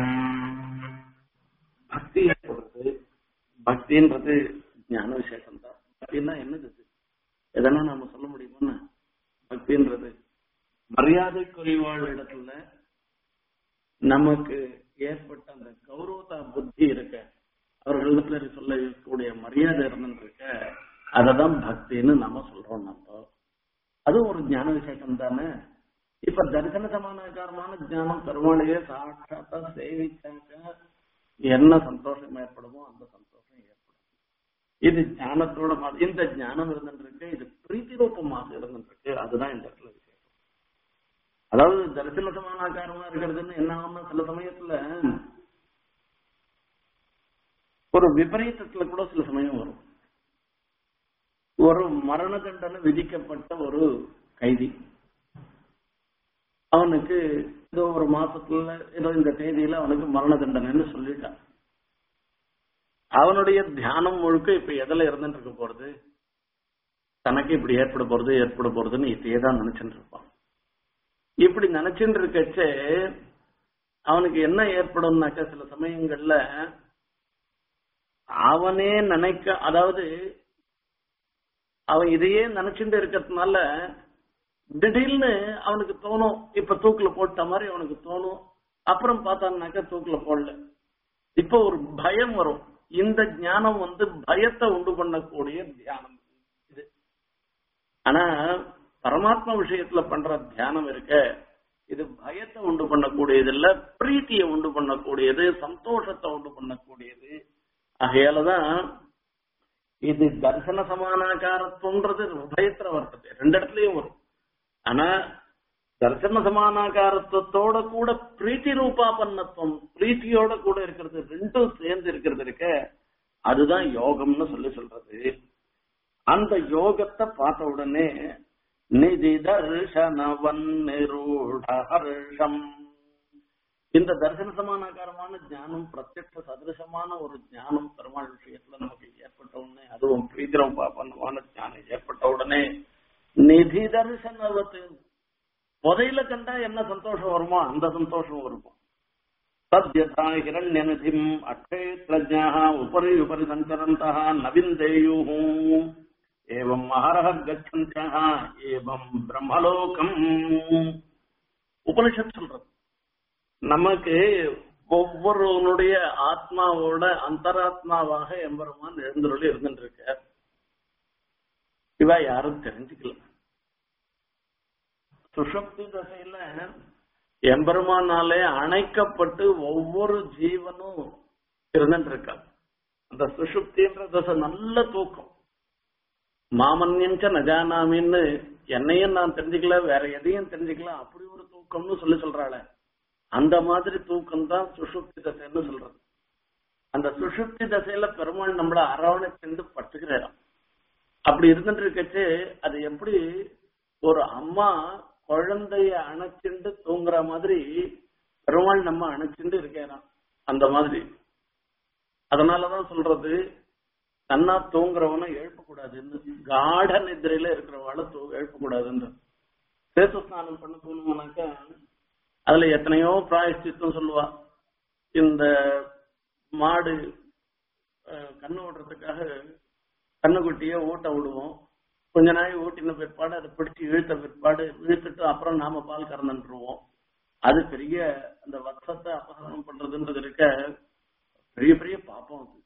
பக்தி ஏற்படுறது பக்தின்றது ஞான விசேஷம் தான் பக்தின்னா என்னது இது எதனா நாம சொல்ல முடியுமா பக்தின்றது மரியாதை குறைவாழ் இடத்துல நமக்கு ஏற்பட்ட அந்த கௌரவதா புத்தி இருக்க அவர்களிடத்துல சொல்லக்கூடிய மரியாதை இருந்துட்டு இருக்க அததான் பக்தின்னு நம்ம சொல்றோம் நம்ம அதுவும் ஒரு ஞான விசேஷம் தானே இப்ப தரிசன சமானாகாரமான ஞானம் பெருமாளையே சாட்சாத்தா சேவிச்சாக்க என்ன சந்தோஷம் ஏற்படுமோ அந்த சந்தோஷம் ஏற்படும் இது ஞானத்தோட மா- இந்த ஞானம் இருந்துருக்கு இது பிரீத்தி ரூபமாக இருந்துருக்கு அதுதான் இந்த இடத்துல விசேஷம் அதாவது தரிசன சமானாகாரமா இருக்கிறதுன்னு என்ன ஆகும்னா சில சமயத்துல ஒரு விபரீதத்துல கூட சில சமயம் வரும் ஒரு மரண தண்டனை விதிக்கப்பட்ட ஒரு கைதி அவனுக்கு ஏதோ ஒரு மாசத்துல ஏதோ இந்த தேதியில அவனுக்கு மரண தண்டனைன்னு சொல்லிட்டான் அவனுடைய தியானம் முழுக்க இப்ப எதுல இருந்துட்டு இருக்க போறது தனக்கு இப்படி ஏற்பட போறது ஏற்பட போறதுன்னு இதையே தான் நினைச்சுட்டு இருப்பான் இப்படி நினைச்சுட்டு இருக்கச்சே அவனுக்கு என்ன ஏற்படும்னாக்கா சில சமயங்கள்ல அவனே நினைக்க அதாவது அவன் இதையே நினைச்சுட்டு இருக்கிறதுனால திடீர்னு அவனுக்கு தோணும் இப்ப தூக்குல போட்ட மாதிரி அவனுக்கு தோணும் அப்புறம் பார்த்தான்னாக்கா தூக்குல போடல இப்ப ஒரு பயம் வரும் இந்த ஞானம் வந்து பயத்தை உண்டு பண்ணக்கூடிய தியானம் இது ஆனா பரமாத்மா விஷயத்துல பண்ற தியானம் இருக்க இது பயத்தை உண்டு பண்ணக்கூடியது இல்ல பிரீத்தியை உண்டு பண்ணக்கூடியது சந்தோஷத்தை உண்டு பண்ணக்கூடியது ஆகையாலதான் இது தரிசன சமானாகாரத்துவன்றது உபயத்துல வர்றது ரெண்டு இடத்துலயும் வரும் ஆனா தரிசன சமானாகாரத்துவத்தோட கூட பிரீத்தி ரூபாபன்னத்துவம் பிரீத்தியோட கூட இருக்கிறது ரெண்டும் சேர்ந்து இருக்கிறது இருக்க அதுதான் யோகம்னு சொல்லி சொல்றது அந்த யோகத்தை பார்த்த உடனே நிதி தர்ஷனவன் ஹர்ஷம் இந்த தரிசன சமானாகாரமான ஞானம் பிரத்யட்ச சதிருஷமான ஒரு ஞானம் பெருமாள் விஷயத்துல நமக்கு ஏற்பட்ட உடனே அதுவும் பிரீத்திரம் பாப்பனமான ஞானம் ஏற்பட்ட உடனே நிதி தரிசனவத்து புதையில கண்டா என்ன சந்தோஷம் வருமோ அந்த சந்தோஷம் இருக்கும் தத்யதா ஹிரண்யநிதிம் அக்ஷேத்ரஜாः உபரி உபரி சஞ்சரந்தः நவிந்தேயுः ஏவம் மகரஹ கச்சந்தः ஏவம் பிரம்மலோகம் உபனிஷத் சொல்றது நமக்கு ஒவ்வொருவனுடைய ஆத்மாவோட அந்தராத்மாவாக எம்பெருமான் எழுந்தருளி இருந்துட்டு இருக்க இவ யாரும் தெரிஞ்சுக்கல சுஷப்தி தசையில எம்பெருமானாலே அணைக்கப்பட்டு ஒவ்வொரு ஜீவனும் இருந்துட்டு இருக்கா அந்த சுஷுப்தின்ற தசை நல்ல தூக்கம் மாமன்யஞ்ச நஜானாமின்னு என்னையும் நான் தெரிஞ்சுக்கல வேற எதையும் தெரிஞ்சுக்கல அப்படி ஒரு தூக்கம்னு சொல்லி சொல்றாளே அந்த மாதிரி தூக்கம் தான் சுஷுப்தி தசைன்னு சொல்றது அந்த சுஷுப்தி தசையில பெருமாள் நம்மள அரவணைச்சிருந்து பட்டுக்கிறாராம் அப்படி இருந்துட்டு இருக்கச்சு அது எப்படி ஒரு அம்மா குழந்தைய அணைச்சிண்டு தூங்குற மாதிரி பெருமாள் நம்ம அணைச்சிண்டு இருக்கிறான் அந்த மாதிரி அதனாலதான் சொல்றது தன்னா தூங்குறவனை எழுப்பக்கூடாதுன்னு காட நிதிரையில இருக்கிறவளை தூ எழுப்பக்கூடாதுன்னு சேத்து ஸ்நானம் பண்ண தூணுனாக்கா அதுல எத்தனையோ பிராயஷ்டித்தம் சொல்லுவா இந்த மாடு அஹ், கண்ணு ஓடுறதுக்காக கண்ணுக்குட்டிய ஊட்ட விடுவோம் கொஞ்ச நாள் ஊட்டின பிற்பாடு அதை பிடிச்சு இழுத்த பிற்பாடு இழுத்துட்டு அப்புறம் நாம பால் கறந்துருவோம் அது பெரிய அந்த வத்சத்தை அபகரணம் பண்றதுன்றது இருக்க பெரிய பெரிய பாப்பம் அது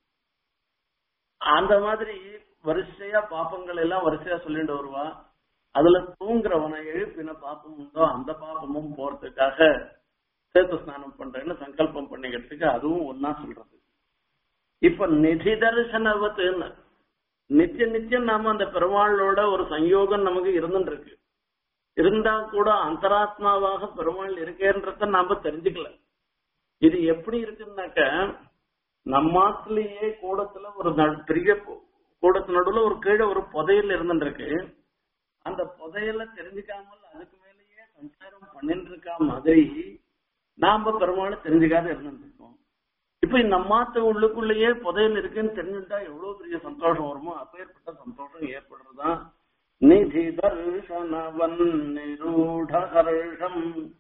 அந்த மாதிரி வரிசையா பாப்பங்கள் எல்லாம் வரிசையா சொல்லிட்டு வருவா அதுல தூங்குறவனை எழுப்பின பாப்பம் உண்டோ அந்த பாப்பமும் போறதுக்காக சேத்து ஸ்நானம் பண்றேன்னு சங்கல்பம் பண்ணிக்கிறதுக்கு அதுவும் ஒன்னா சொல்றது இப்ப நிதி தரிசனவத்துன்னு நித்திய நித்தியம் நாம அந்த பெருமாளோட ஒரு சயோகம் நமக்கு இருந்துட்டு இருக்கு இருந்தா கூட அந்தராத்மாவாக பெருமாள் இருக்கேன்றத நாம தெரிஞ்சுக்கல இது எப்படி இருக்குன்னாக்க நம்மாத்திலேயே கூடத்துல ஒரு நடு- பெரிய கூ- கூடத்து நடுவுல ஒரு கீழே ஒரு புதையல் இருந்துட்டு இருக்கு அந்த புதையல தெரிஞ்சுக்காமல் அதுக்கு மேலேயே சஞ்சாரம் பண்ணிட்டு இருக்கா மாதிரி நாம பெருமாளை தெரிஞ்சுக்காத இருந்துட்டு இருக்கோம் இப்ப இந்த அம்மாத்த உள்ளுக்குள்ளேயே புதையல் இருக்குன்னு தெரிஞ்சுட்டா எவ்வளவு பெரிய சந்தோஷம் வருமோ அப்பேற்பட்ட சந்தோஷம் ஏற்படுறதுதான் நிதி தர்ஷனவன் நிரூட ஹர்ஷம்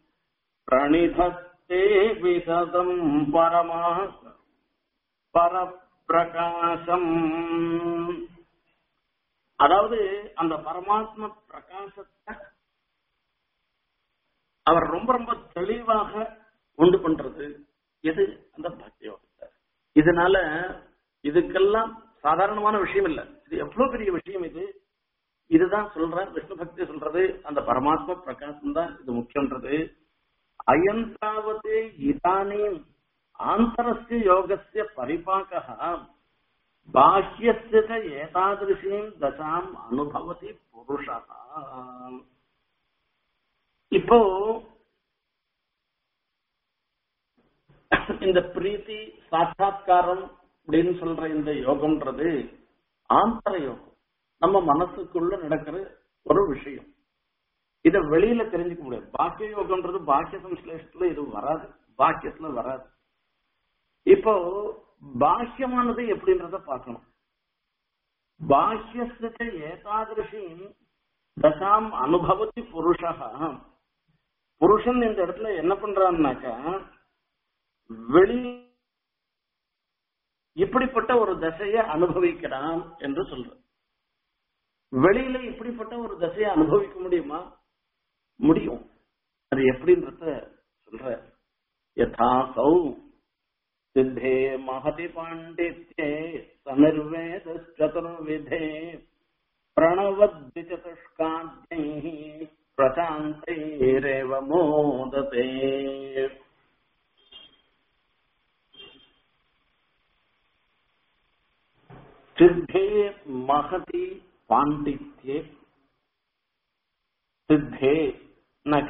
பிரணிதத்தே விசதம் பரமா பரப்பிரகாசம் அதாவது அந்த பரமாத்ம பிரகாசத்தை அவர் ரொம்ப ரொம்ப தெளிவாக உண்டு பண்றது எது அந்த பக்தியோகத்தை இதனால இதுக்கெல்லாம் சாதாரணமான விஷயம் இல்ல இது எவ்வளவு பெரிய விஷயம் இது இதுதான் சொல்றேன் விஷ்ணு பக்தி சொல்றது அந்த பரமாத்ம பிரகாசம் தான் இது முக்கியன்றது அயந்தாவதே இதானீம் ஆந்தரஸ்ய யோகஸ்ய பரிபாகः பாஹ்யஸ்ய ச ஏதாதிருஷீம் தசாம் அனுபவதி புருஷா இப்போ இந்த பிரீத்தி சாட்சாத்காரம் அப்படின்னு சொல்ற இந்த யோகம்ன்றது ஆந்தர யோகம் நம்ம மனசுக்குள்ள நடக்கிற ஒரு விஷயம் இத வெளியில தெரிஞ்சுக்க முடியாது பாக்கிய யோகம்ன்றது பாக்கிய சம்ஸ்லேஷத்துல இது வராது பாக்கியத்துல வராது இப்போ பாக்கியமானது எப்படின்றத பார்க்கணும் பாக்கியஸ்த ஏதாதிருஷின் தசாம் அனுபவத்தி புருஷா புருஷன் இந்த இடத்துல என்ன பண்றான்னாக்கா வெளி இப்படிப்பட்ட ஒரு தசையை அனுபவிக்கிறான் என்று சொல்ற வெளியில இப்படிப்பட்ட ஒரு தசையை அனுபவிக்க முடியுமா முடியும் அது எப்படின்றத சொல்ற யதாசௌ சித்தே மகதி பாண்டித்யே சமிர்வேதச்சதுர்விதே பிரணவத்விச்சதுஷ்காத்யைः பிரசாந்தைரேவ மோததே சித்தே மகதி பாண்டித்யே சித்தே நக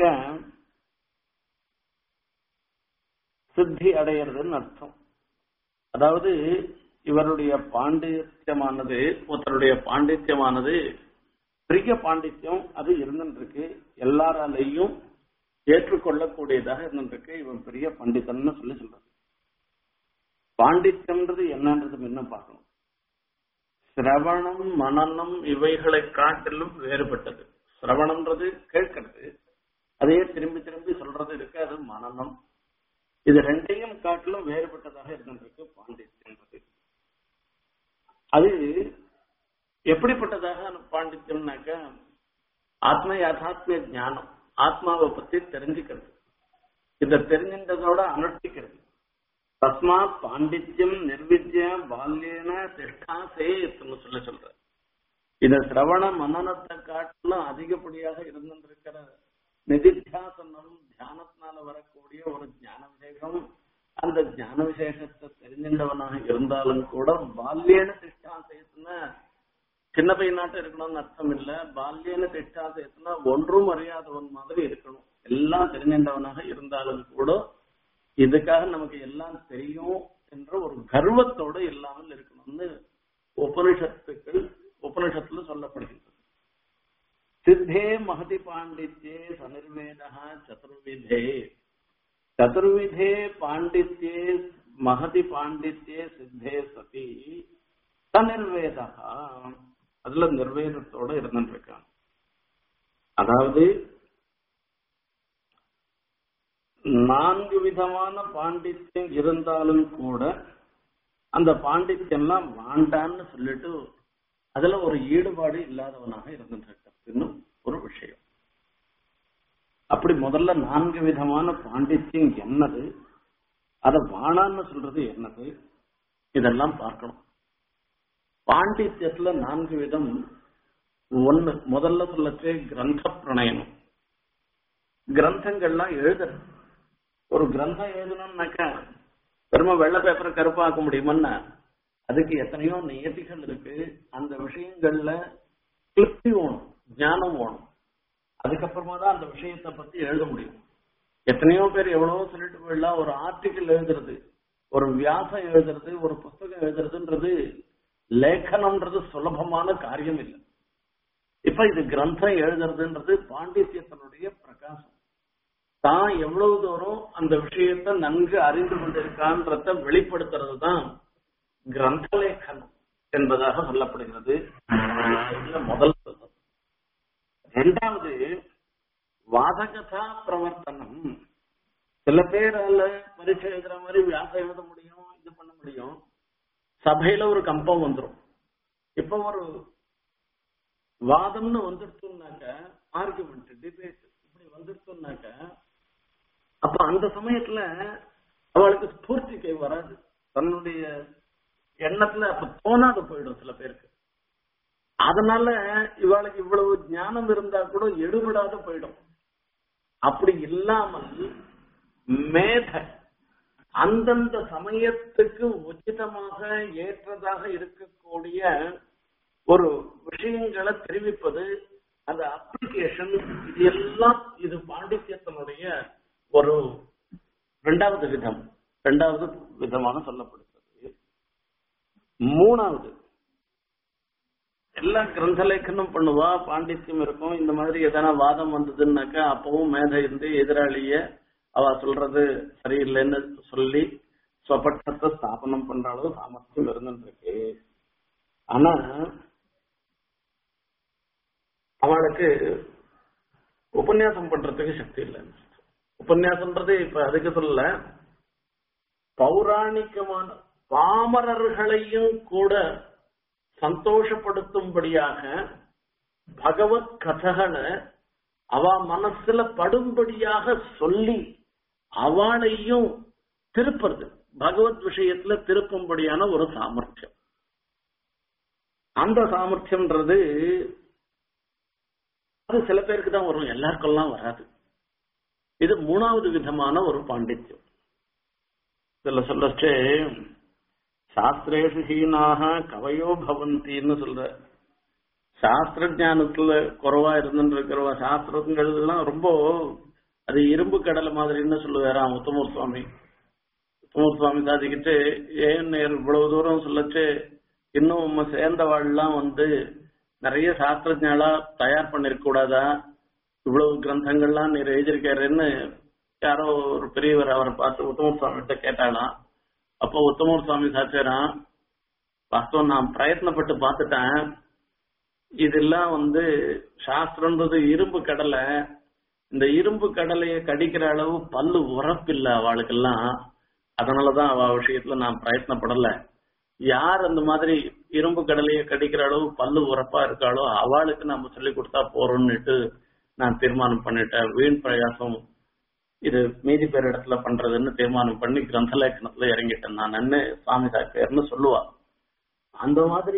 சித்தி அடையிறதுன்னு அர்த்தம் அதாவது இவருடைய பாண்டித்யமானது ஒருத்தருடைய பாண்டித்யமானது பெரிய பாண்டித்யம் அது இருந்துருக்கு எல்லாராலையும் ஏற்றுக்கொள்ளக்கூடியதாக இருந்துருக்கு இவன் பெரிய பண்டிதன்னு சொல்லி சொல்றது பாண்டித்யம்ன்றது என்னன்றது இன்னும் பார்க்கணும் சிரவணம் மனநம் இவைகளை காட்டிலும் வேறுபட்டது சிரவணம்ன்றது கேட்கிறது அதையே திரும்பி திரும்பி சொல்றது இருக்கு அது மனநம் இது ரெண்டையும் காட்டிலும் வேறுபட்டதாக இருந்திருக்கு பாண்டித்யன்றது அது எப்படிப்பட்டதாக பாண்டித்யம்னாக்க ஆத்ம யாதாத்மிய ஞானம் ஆத்மாவை பத்தி தெரிஞ்சுக்கிறது இதை தெரிஞ்சின்றதோட அனுஷ்டிக்கிறது தஸ்மாத் பாண்டித்யம் நிர்வித்ய பால்யேன திஷ்டா சேத்துன்னு சொல்ல சொல்ற இத சிரவண மனநத்தை காட்டிலும் அதிகப்படியாக இருந்திருக்கிற நிதித்தியாசனம் தியானத்தினால வரக்கூடிய ஒரு ஞான விசேஷம் அந்த ஞான விசேஷத்தை தெரிஞ்சின்றவனாக இருந்தாலும் கூட பால்யேன திஷ்டா சேத்துனா சின்ன பையனாட்டம் இருக்கணும்னு அர்த்தம் இல்ல பால்யன திஷ்டாசயத்துனா ஒன்றும் அறியாதவன் மாதிரி இருக்கணும் எல்லாம் தெரிஞ்சின்றவனாக இருந்தாலும் கூட இதுக்காக நமக்கு எல்லாம் தெரியும் என்ற ஒரு கர்வத்தோடு இல்லாமல் இருக்கணும்னு உபனிஷத்துக்கள் உபனிஷத்துல சொல்லப்படுகின்றது சித்தே மகதி பாண்டித்யே சனிர்வேதா சதுர்விதே சதுர்விதே பாண்டித்யே மகதி பாண்டித்யே சித்தே சதி சனிர்வேதா அதுல நிர்வேதத்தோட இருந்துட்டு இருக்காங்க அதாவது நான்கு விதமான பாண்டித்யம் இருந்தாலும் கூட அந்த பாண்டித்யம்லாம் வாண்டான்னு சொல்லிட்டு அதுல ஒரு ஈடுபாடு இல்லாதவனாக இருந்துட்டு இருக்கிறதுன்னு ஒரு விஷயம் அப்படி முதல்ல நான்கு விதமான பாண்டித்யம் என்னது அத வாணான்னு சொல்றது என்னது இதெல்லாம் பார்க்கணும் பாண்டித்யத்துல நான்கு விதம் ஒண்ணு முதல்ல சொல்லச்சு கிரந்த பிரணயனம் கிரந்தங்கள்லாம் எழுதுறது ஒரு கிரந்தம் எழுதணும்னாக்கா பெருமை வெள்ளை பேப்பரை கருப்பாக்க முடியுமன்னா அதுக்கு எத்தனையோ நியதிகள் இருக்கு அந்த விஷயங்கள்ல திருப்தி வேணும் ஞானம் வேணும் அதுக்கப்புறமா தான் அந்த விஷயத்தை பத்தி எழுத முடியும் எத்தனையோ பேர் எவ்வளவோ சொல்லிட்டு போயிடலாம் ஒரு ஆர்டிக்கிள் எழுதுறது ஒரு வியாசம் எழுதுறது ஒரு புஸ்தகம் எழுதுறதுன்றது லேಖனம்ன்றது சுலபமான காரியம் இல்லை இப்ப இது கிரந்தம் எழுதுறதுன்றது பாண்டித்யத்தினுடைய பிரகாசம் தான் எவ்வளவு தூரம் அந்த விஷயத்தை நன்கு அறிந்து கொண்டிருக்கான்றத வெளிப்படுத்துறது தான் கிரந்த லேಖனம் என்பதாக சொல்லப்படுகிறது இதுல முதல் சொல்லும் இரண்டாவது வாதகதா பிரவர்த்தனம் சில பேரால பரீட்சை எழுதுற மாதிரி வியாசம் எழுத முடியும் இது பண்ண முடியும் சபையில ஒரு கம்பம் வந்துடும் இப்ப ஒரு வாதம்னு வந்துருச்சுனாக்க ஆர்குமெண்ட் டிபேட் இப்படி வந்துருச்சுனாக்க அப்ப அந்த சமயத்துல அவளுக்கு ஸ்பூர்த்தி கை வராது தன்னுடைய எண்ணத்துல அப்ப தோணாது போயிடும் சில பேருக்கு அதனால இவளுக்கு இவ்வளவு ஞானம் இருந்தா கூட எடுபடாத போயிடும் அப்படி இல்லாமல் மேத அந்தந்த சமயத்துக்கு உச்சிதமாக ஏற்றதாக இருக்கக்கூடிய ஒரு விஷயங்களை தெரிவிப்பது அந்த அப்ளிகேஷன் இது எல்லாம் இது பாண்டித்யத்தினுடைய ஒரு இரண்டாவது விதம் இரண்டாவது விதமாக சொல்லப்படுகிறது மூணாவது எல்லாம் கிரந்தலேಖனம் பண்ணுவா பாண்டித்யம் இருக்கும் இந்த மாதிரி எதனா வாதம் வந்ததுன்னாக்கா அப்பவும் மேதை இருந்து எதிராளிய அவ சொல்றது சரியில்லைன்னு சொல்லி ஸ்வபட்சத்தை ஸ்தாபனம் பண்ற அளவு சாமர்த்தியம் இருந்துருக்கு ஆனா அவளுக்கு உபன்யாசம் பண்றதுக்கு சக்தி இல்லை உபன்யாசம்ன்றது இப்ப அதுக்கு சொல்லல பௌராணிகமான பாமரர்களையும் கூட சந்தோஷப்படுத்தும்படியாக பகவத் கதகளை அவ மனசுல படும்படியாக சொல்லி அவளையும் திருப்புறது பகவத் விஷயத்துல திருப்பும்படியான ஒரு சாமர்த்தியம் அந்த சாமர்த்தியம்ன்றது அது சில பேருக்கு தான் வரும் எல்லாருக்கெல்லாம் வராது இது மூணாவது விதமான ஒரு பாண்டித்யம் இதுல சொல்லச்சு சாஸ்திரேஷு ஹீனாக கவையோ பவந்தின்னு சொல்ற சாஸ்திர ஞானத்துல குறைவா இருந்துட்டு இருக்கிறவ சாஸ்திரங்கள்லாம் ரொம்ப அது இரும்பு கடலை மாதிரின்னு சொல்லுவாராம் உத்தமூர் சுவாமி உத்தமூர் சுவாமி சாதிக்கிட்டு ஏன் நேர் இவ்வளவு தூரம் சொல்லச்சு இன்னும் நம்ம சேர்ந்தவாள்லாம் வந்து நிறைய சாஸ்திரஜாலா தயார் பண்ணிருக்க கூடாதா இவ்வளவு கிரந்தங்கள்லாம் நீர் எழுதியிருக்காருன்னு யாரோ ஒரு பெரியவர் அவரை பார்த்து உத்தமூர் சுவாமி கிட்ட கேட்டாலாம் அப்போ உத்தமூர் சுவாமி சாச்சாராம் வாஸ்தவம் நான் பிரயத்னப்பட்டு பார்த்துட்டேன் இதெல்லாம் வந்து சாஸ்திரன்றது இரும்பு கடலை இந்த இரும்பு கடலையை கடிக்கிற அளவு பல்லு உரப்பில்லை அவளுக்கெல்லாம் அதனாலதான் அவ விஷயத்துல நான் பிரயத்னப்படல யார் அந்த மாதிரி இரும்பு கடலையை கடிக்கிற அளவு பல்லு உரப்பா இருக்காளோ அவளுக்கு நம்ம சொல்லி கொடுத்தா போறோம்னுட்டு நான் தீர்மானம் பண்ணிட்டேன் வீண் பிரயாசம் இது மீதி பேர் இடத்துல பண்றதுன்னு தீர்மானம் பண்ணி கிரந்தலேக்கணத்துல இறங்கிட்டேன் நான் என்ன சுவாமி சாக்கியர்னு சொல்லுவா அந்த மாதிரி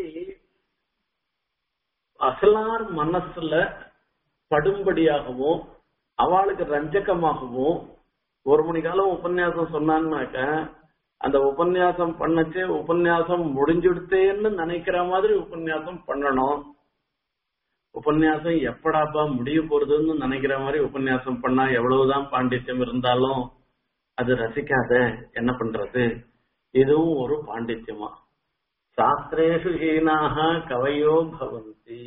அசலார் மனசுல படும்படியாகவும் அவளுக்கு ரஞ்சகமாகவும் ஒரு மணி காலம் உபன்யாசம் சொன்னான்னாக்க அந்த உபன்யாசம் பண்ணச்சே உபன்யாசம் முடிஞ்சுடுத்தேன்னு நினைக்கிற மாதிரி உபன்யாசம் பண்ணணும் உபன்யாசம் எப்படாப்பா முடிய போறதுன்னு நினைக்கிற மாதிரி உபன்யாசம் பண்ணா எவ்வளவுதான் பாண்டித்யம் இருந்தாலும் அது ரசிக்காத என்ன பண்றது இதுவும் ஒரு பாண்டித்யமா சாஸ்திரேஷு ஹீனாக கவையோ பவந்தி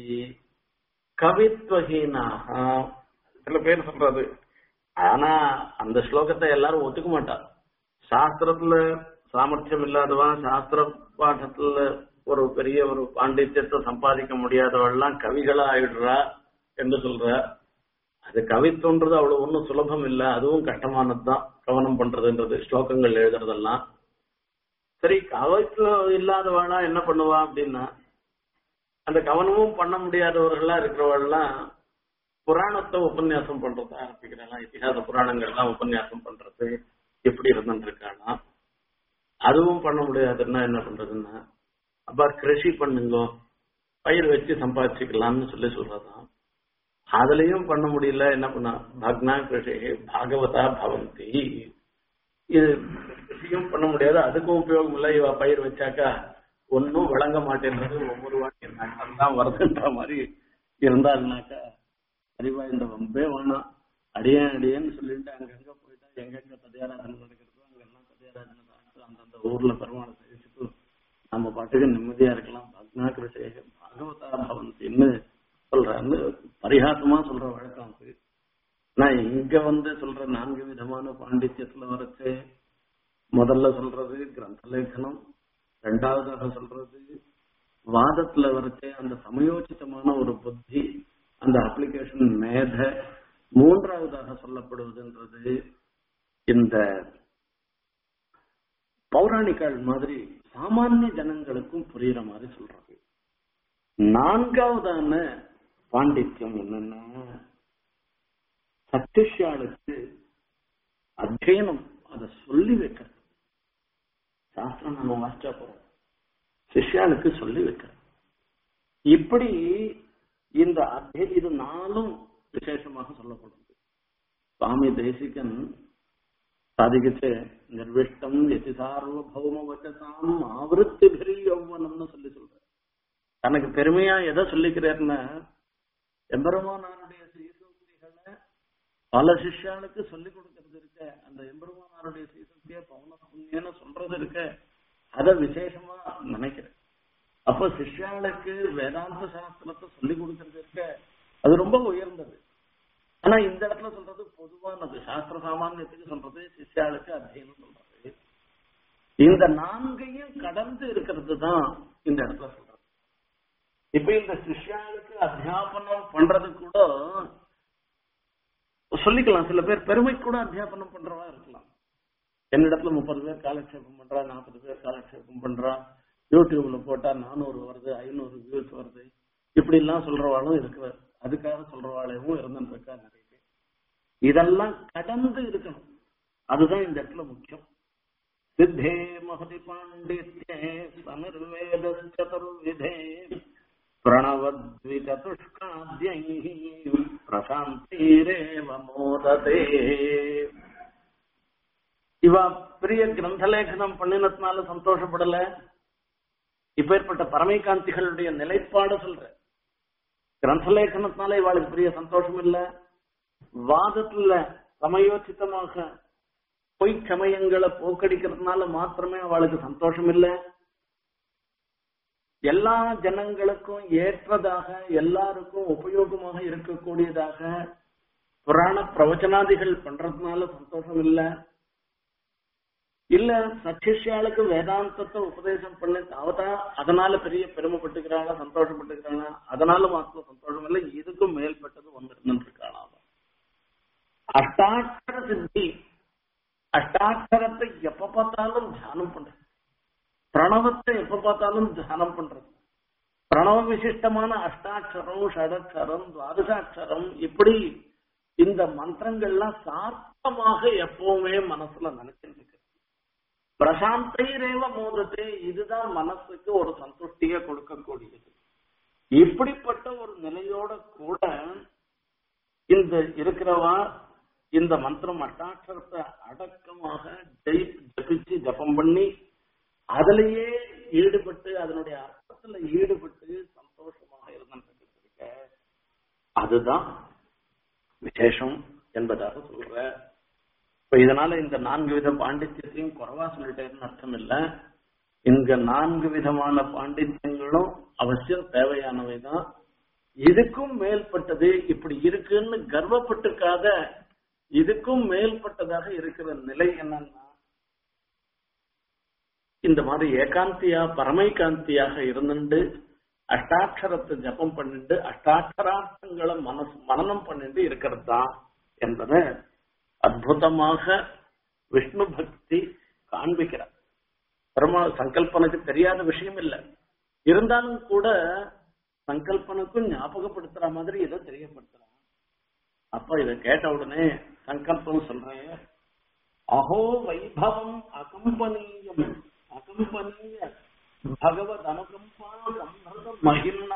கவித்வஹீனாக சில பேர் சொல்றது ஆனா அந்த ஸ்லோகத்தை எல்லாரும் ஒத்துக்க மாட்டா சாஸ்திரத்துல சாமர்த்தியம் இல்லாதவா சாஸ்திர பாடத்துல ஒரு பெரிய ஒரு பாண்டித்யத்தை சம்பாதிக்க முடியாதவெல்லாம் கவிகளா ஆயிடுறா என்று சொல்ற அது கவித்துன்றது அவ்வளவு ஒன்றும் சுலபம் இல்ல அதுவும் கஷ்டமானதுதான் கவனம் பண்றதுன்றது ஸ்லோகங்கள் எழுதுறதெல்லாம் சரி கவத்துல இல்லாதவாளா என்ன பண்ணுவா அப்படின்னா அந்த கவனமும் பண்ண முடியாதவர்களா இருக்கிறவள்லாம் புராணத்தை உபன்யாசம் பண்றத ஆரம்பிக்கிறாளாம் இத்திஹாச புராணங்கள்லாம் உபன்யாசம் பண்றது எப்படி இருந்துருக்கானா அதுவும் பண்ண முடியாதுன்னா என்ன பண்றதுன்னா அப்ப கிருஷி பண்ணுங்க பயிர் வச்சு சம்பாதிச்சுக்கலாம்னு சொல்லி சொல்றதாம் அதுலயும் பண்ண முடியல என்ன பண்ண பக்னா கிருஷி பாகவதா பவந்தி இது கிருஷியும் பண்ண முடியாது அதுக்கும் உபயோகம் இல்லை இவ பயிர் வச்சாக்கா ஒன்னும் வழங்க மாட்டேன்றது ஒவ்வொரு வாட்டி தான் வருதுன்ற மாதிரி இருந்தாருனாக்கா அறிவா இந்த வம்பே வேணாம் அடியேன் அடியேன்னு சொல்லிட்டு அங்கங்க போயிட்டா எங்கெங்க ததியாராதனை நடக்கிறதோ அங்கெல்லாம் ததியாராதனை சாப்பிட்டு அந்தந்த ஊர்ல பெருமாளை சேவிச்சுட்டு நம்ம பாட்டுக்கு நிம்மதியா இருக்கலாம் பக்னா கிருஷே பாகவதா பவந்தின்னு சொல்றான்னு பரிகாசமா சொல்ற வழக்கம் அது நான் இங்க வந்து சொல்ற நான்கு விதமான பாண்டித்யத்துல வரைச்சு முதல்ல சொல்றது கிரந்த லேಖனம் ரெண்டாவதாக சொல்றது வாதத்துல வரைச்சே அந்த சமயோசிதமான ஒரு புத்தி அந்த அப்ளிகேஷன் மேத மூன்றாவதாக சொல்லப்படுவதுன்றது இந்த பௌராணிகள் மாதிரி சாமானிய ஜனங்களுக்கும் புரியுற மாதிரி சொல்றது நான்காவதான பாண்டித்யம் என்னன்னா சத்திஷ்யாளுக்கு அத்தியனம் அதை சொல்லி வைக்கிறது சாஸ்திரம் நம்ம வாசிச்சா போறோம் சிஷ்யாளுக்கு சொல்லி வைக்கிறது இப்படி இந்த அத்திய இது நாளும் விசேஷமாக சொல்லப்படுது சுவாமி தேசிகன் சாதிக்கிச்சு நிர்விஷ்டம் எதி சார்வபௌம வச்சதாம் ஆவருத்தி பெரிய யௌவனம்னு சொல்லி சொல்ற தனக்கு பெருமையா எதை சொல்லிக்கிறாருன்னா எம்பெருமானாருடைய சீசூக்திகளை பல சிஷ்யாளுக்கு சொல்லிக் கொடுக்கறது இருக்க அந்த எம்பெருமானாருடைய சீசூக்திய பவுன புண்ணியன்னு சொல்றது இருக்க அத விசேஷமா நினைக்கிறேன் அப்ப சிஷ்யாளுக்கு வேதாந்த சாஸ்திரத்தை சொல்லிக் கொடுக்கறது இருக்க அது ரொம்ப உயர்ந்தது ஆனா இந்த இடத்துல சொல்றது பொதுவானது சாஸ்திர சாமானியத்துக்கு சொல்றது சிஷ்யாளுக்கு அத்தியனம் சொல்றது இந்த நான்கையும் கடந்து இருக்கிறது தான் இந்த இடத்துல சொல்றது இப்ப இந்த சிஷ்யாளுக்கு அத்தியாபனம் பண்றது கூட சொல்லிக்கலாம் சில பேர் பெருமை கூட அத்தியாபனம் பண்றவா இருக்கலாம் என்னிடத்துல முப்பது பேர் காலக்ஷேபம் பண்றா நாற்பது பேர் காலக்ஷேபம் பண்றா யூடியூப்ல போட்டா நானூறு வருது ஐநூறு வியூஸ் வருது இப்படி எல்லாம் சொல்றவாளும் இருக்கிறார் அதுக்காக சொல்றவாளையும் இருந்துட்டு இருக்கா நிறைய பேர் இதெல்லாம் கடந்து இருக்கணும் அதுதான் இந்த இடத்துல முக்கியம் சித்தே மகதி பாண்டித்யே சமிர்வேத சதுர்விதே பிரணவத்விசதுஷ்காத்யை பிரசாந்தீரேவ மோததே இவ பெரிய கிரந்தலேಖனம் பண்ணினதுனால சந்தோஷப்படல இப்பேற்பட்ட பரமைகாந்திகளுடைய நிலைப்பாடு சொல்ற கிரந்தலேಖனத்தினால இவாளுக்கு பெரிய சந்தோஷம் இல்ல வாதத்துல சமயோசிதமாக பொய் சமயங்களை போக்கடிக்கிறதுனால மாத்திரமே அவளுக்கு சந்தோஷம் இல்ல எல்லா ஜனங்களுக்கும் ஏற்றதாக எல்லாருக்கும் உபயோகமாக இருக்கக்கூடியதாக புராண பிரவச்சனாதிகள் பண்றதுனால சந்தோஷம் இல்ல இல்ல சச்சிஷ்யாளுக்கு வேதாந்தத்தை உபதேசம் பண்ணி அவதான் அதனால பெரிய பெருமைப்பட்டுக்கிறாளா சந்தோஷப்பட்டுக்கிறாளா அதனால மாத்திரம் சந்தோஷம் இல்லை இதுக்கும் மேல்பட்டது ஒன்று இருக்காளா அஷ்டாட்சர சித்தி அஷ்டாட்சரத்தை எப்ப பார்த்தாலும் தியானம் பண்றது பிரணவத்தை எப்ப பார்த்தாலும் தியானம் பண்றது பிரணவ விசிஷ்டமான அஷ்டாட்சரம் ஷடக்ஷரம் துவாதசாட்சரம் இப்படி இந்த மந்திரங்கள்லாம் சார்த்தமாக எப்பவுமே மனசுல நினைச்சிட்டு இருக்கு பிரசாந்தைரேவ மோதத்தே இதுதான் மனசுக்கு ஒரு சந்துஷ்டிய கொடுக்கக்கூடியது இப்படிப்பட்ட ஒரு நிலையோட கூட இந்த இருக்கிறவா இந்த மந்திரம் அஷ்டாட்சரத்தை அடக்கமாக ஜெய் ஜபிச்சு ஜபம் பண்ணி அதிலேயே ஈடுபட்டு அதனுடைய அர்த்தத்துல ஈடுபட்டு சந்தோஷமாக இருந்திருக்க அதுதான் விசேஷம் என்பதாக சொல்ற இப்ப இதனால இந்த நான்கு வித பாண்டித்யத்தையும் குறைவா சொல்லிட்டேன்னு அர்த்தம் இல்ல இங்க நான்கு விதமான பாண்டித்யங்களும் அவசியம் தேவையானவைதான் இதுக்கும் மேல்பட்டது இப்படி இருக்குன்னு கர்வப்பட்டுக்காத இதுக்கும் மேல்பட்டதாக இருக்கிற நிலை என்னன்னா இந்த மாதிரி ஏகாந்தியா பரமைகாந்தியாக இருந்துட்டு அஷ்டாட்சரத்தை ஜபம் பண்ணிட்டு அஷ்டாட்சரார்த்தங்களை மனசு மனநம் பண்ணிட்டு இருக்கிறது தான் என்பதை அற்புதமாக விஷ்ணு பக்தி காண்பிக்கிறார் பெருமா சங்கல்பனுக்கு தெரியாத விஷயம் இல்லை இருந்தாலும் கூட சங்கல்பனுக்கும் ஞாபகப்படுத்துற மாதிரி ஏதோ தெரியப்படுத்துறான் அப்ப இதை கேட்ட உடனே சங்கல்பம் சொல்றேன் அஹோ வைபவம் அகம்பனீயம் அகம்பனீய பகவத் அனுகம்பா சம்பிரத மகிம்னா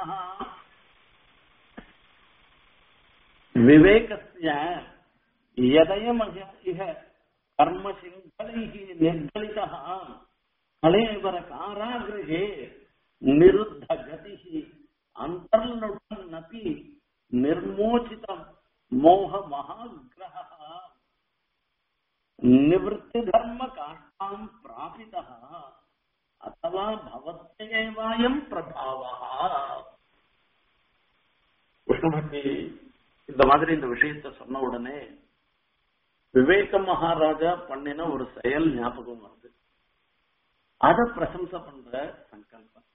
விவேகஸ்ய यदयमह इह कर्मसिंहलैः निर्गलितः कलेवरकारागृहे निरुद्धगतिः अन्तर्लुटन्नपि निर्मोचितं मोहमहाग्रहः निवृत्तिधर्मकाष्ठां प्रापितः अथवा भवत्येवायं प्रभावः விஷ்ணுபக்தி இந்த மாதிரி இந்த விஷயத்த சொன்ன உடனே விவேக மகாராஜா பண்ணின ஒரு செயல் ஞாபகம் வருது அத பிரசம்சை பண்ற சங்கல்பம்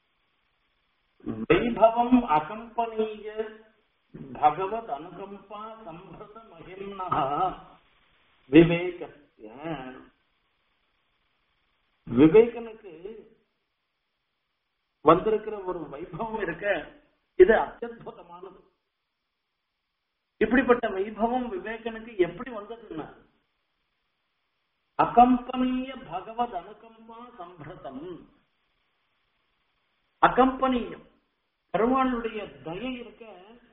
வைபவம் அகம்பனீய பகவத் அனுகம்பா சம்பிரத மகிம்னா விவேகஸ்ய விவேகனுக்கு வந்திருக்கிற ஒரு வைபவம் இருக்க இது அத்தியுதமானது இப்படிப்பட்ட வைபவம் விவேகனுக்கு எப்படி வந்ததுன்னா அகம்பனீய பகவத் அனுகம்பா சம்பிரதம் அகம்பனீயம் பெருமாளுடைய தயை இருக்க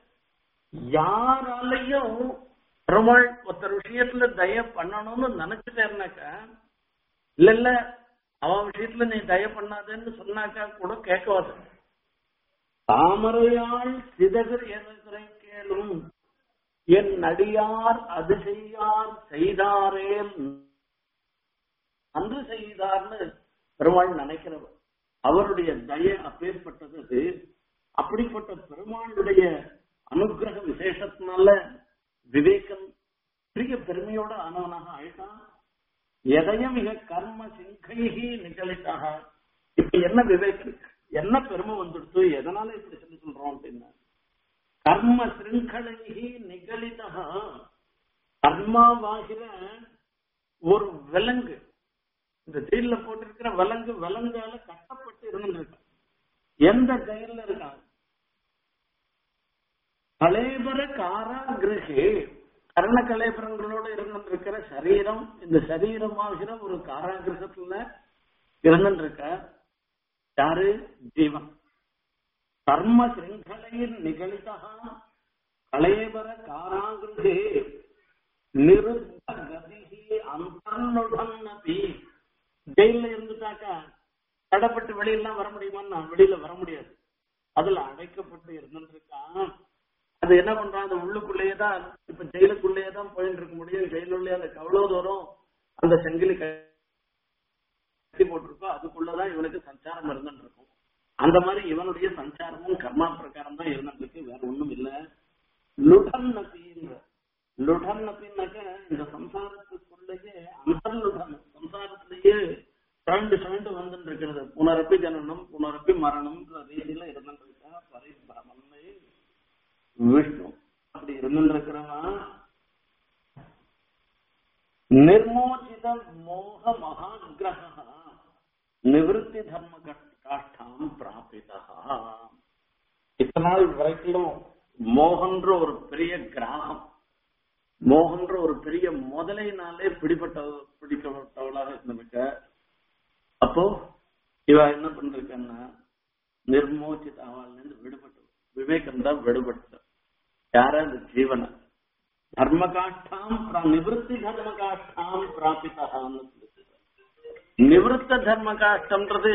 யாராலையும் பெருமாள் ஒருத்தர் விஷயத்துல தய பண்ணணும்னு நினைச்சுட்டேன்னாக்க இல்ல இல்ல அவன் விஷயத்துல நீ தய பண்ணாதேன்னு சொன்னாக்கா கூட கேட்காது தாமரையாள் சிதகர் எதை கேளும் என் நடியார் அது செய்யார் செய்தாரேல் அன்று செய்தார்னு பெருமாள் நினைக்கிறவர் அவருடைய தய அப்பேற்பட்டது அது அப்படிப்பட்ட பெருமாளுடைய அனுகிரக விசேஷத்தினால விவேகம் பெரிய பெருமையோட ஆனவனாக ஆயிட்டான் எதையும் மிக கர்ம சிங்கைகி நிகழித்தாக இப்ப என்ன விவேகம் என்ன பெருமை வந்துடுத்து எதனால இப்படி சொல்லி சொல்றோம் அப்படின்னா கர்ம சிருங்கலைகி நிகழிதா கர்மாவாகிற ஒரு விலங்கு இந்த ஜெயில போட்டிருக்கிற விலங்கு விலங்கால கட்டப்பட்டு இருந்துருக்கு எந்த ஜெயில இருக்காங்க கலேபர காராகிரகே கர்ண கலேபரங்களோட இருந்திருக்கிற சரீரம் இந்த சரீரமாகிற ஒரு காராகிரகத்துல இருந்திருக்க யாரு ஜீவன் கர்ம சிருங்கலையில் நிகழ்த்தா கலேபர காராகிருகே நிருத்த கதிகி அந்தர்னுடன்னபி ஜெயில இருந்துட்டாக்கா தடப்பட்டு வெளியெல்லாம் வர முடியுமான்னா வெளியில வர முடியாது அதுல அடைக்கப்பட்டு இருந்துருக்கான் அது என்ன பண்றான் அந்த உள்ளுக்குள்ளேயே தான் இப்ப ஜெயிலுக்குள்ளேயே தான் போயிட்டு இருக்க முடியும் ஜெயிலுள்ளே அந்த எவ்வளவு தூரம் அந்த செங்கிலி கட்டி போட்டிருக்கோ அதுக்குள்ளதான் இவனுக்கு சஞ்சாரம் இருந்துட்டு இருக்கும் அந்த மாதிரி இவனுடைய சஞ்சாரமும் கர்மா பிரகாரம் தான் இருந்துருக்கு வேற ஒண்ணும் இல்ல லுடன் நபின்ற லுடன் நபின்னாக்க இந்த சம்சாரத்துக்குள்ளேயே அந்தர்லுடன் சம்சாரத்திலேயே சுழண்டு சுழண்டு வந்துட்டு இருக்கிறது புனரப்பி ஜனனம் புனரப்பி மரணம்ன்ற ரீதியில இருந்துட்டு இருக்கா பரிபிரமன்மை விஷ்ணு அப்படி இருந்துட்டு இருக்கிறவன் நிர்மோச்சித மோக மகாகிரக நிவத்தி தர்ம காஷ்டாம் பிராபிதா இத்தனை நாள் வரைக்கும் மோகன்ற ஒரு பெரிய கிராகம் மோகன்ற ஒரு பெரிய முதலைனாலே பிடிப்பட்ட பிடிக்கப்பட்டவளாக இருந்திருக்க அப்போ இவ என்ன பண்றான்னா நிர்மோச்சித அவள் விடுபட்டு விவேகம் தான் விடுபட்டு யார அந்த ஜீவனை தர்மகாஷ்டாம் நிவத்தி தர்மகாஷ்டாம் பிராபிதான்னு நிவத்த தர்மகாஷ்டம்ன்றது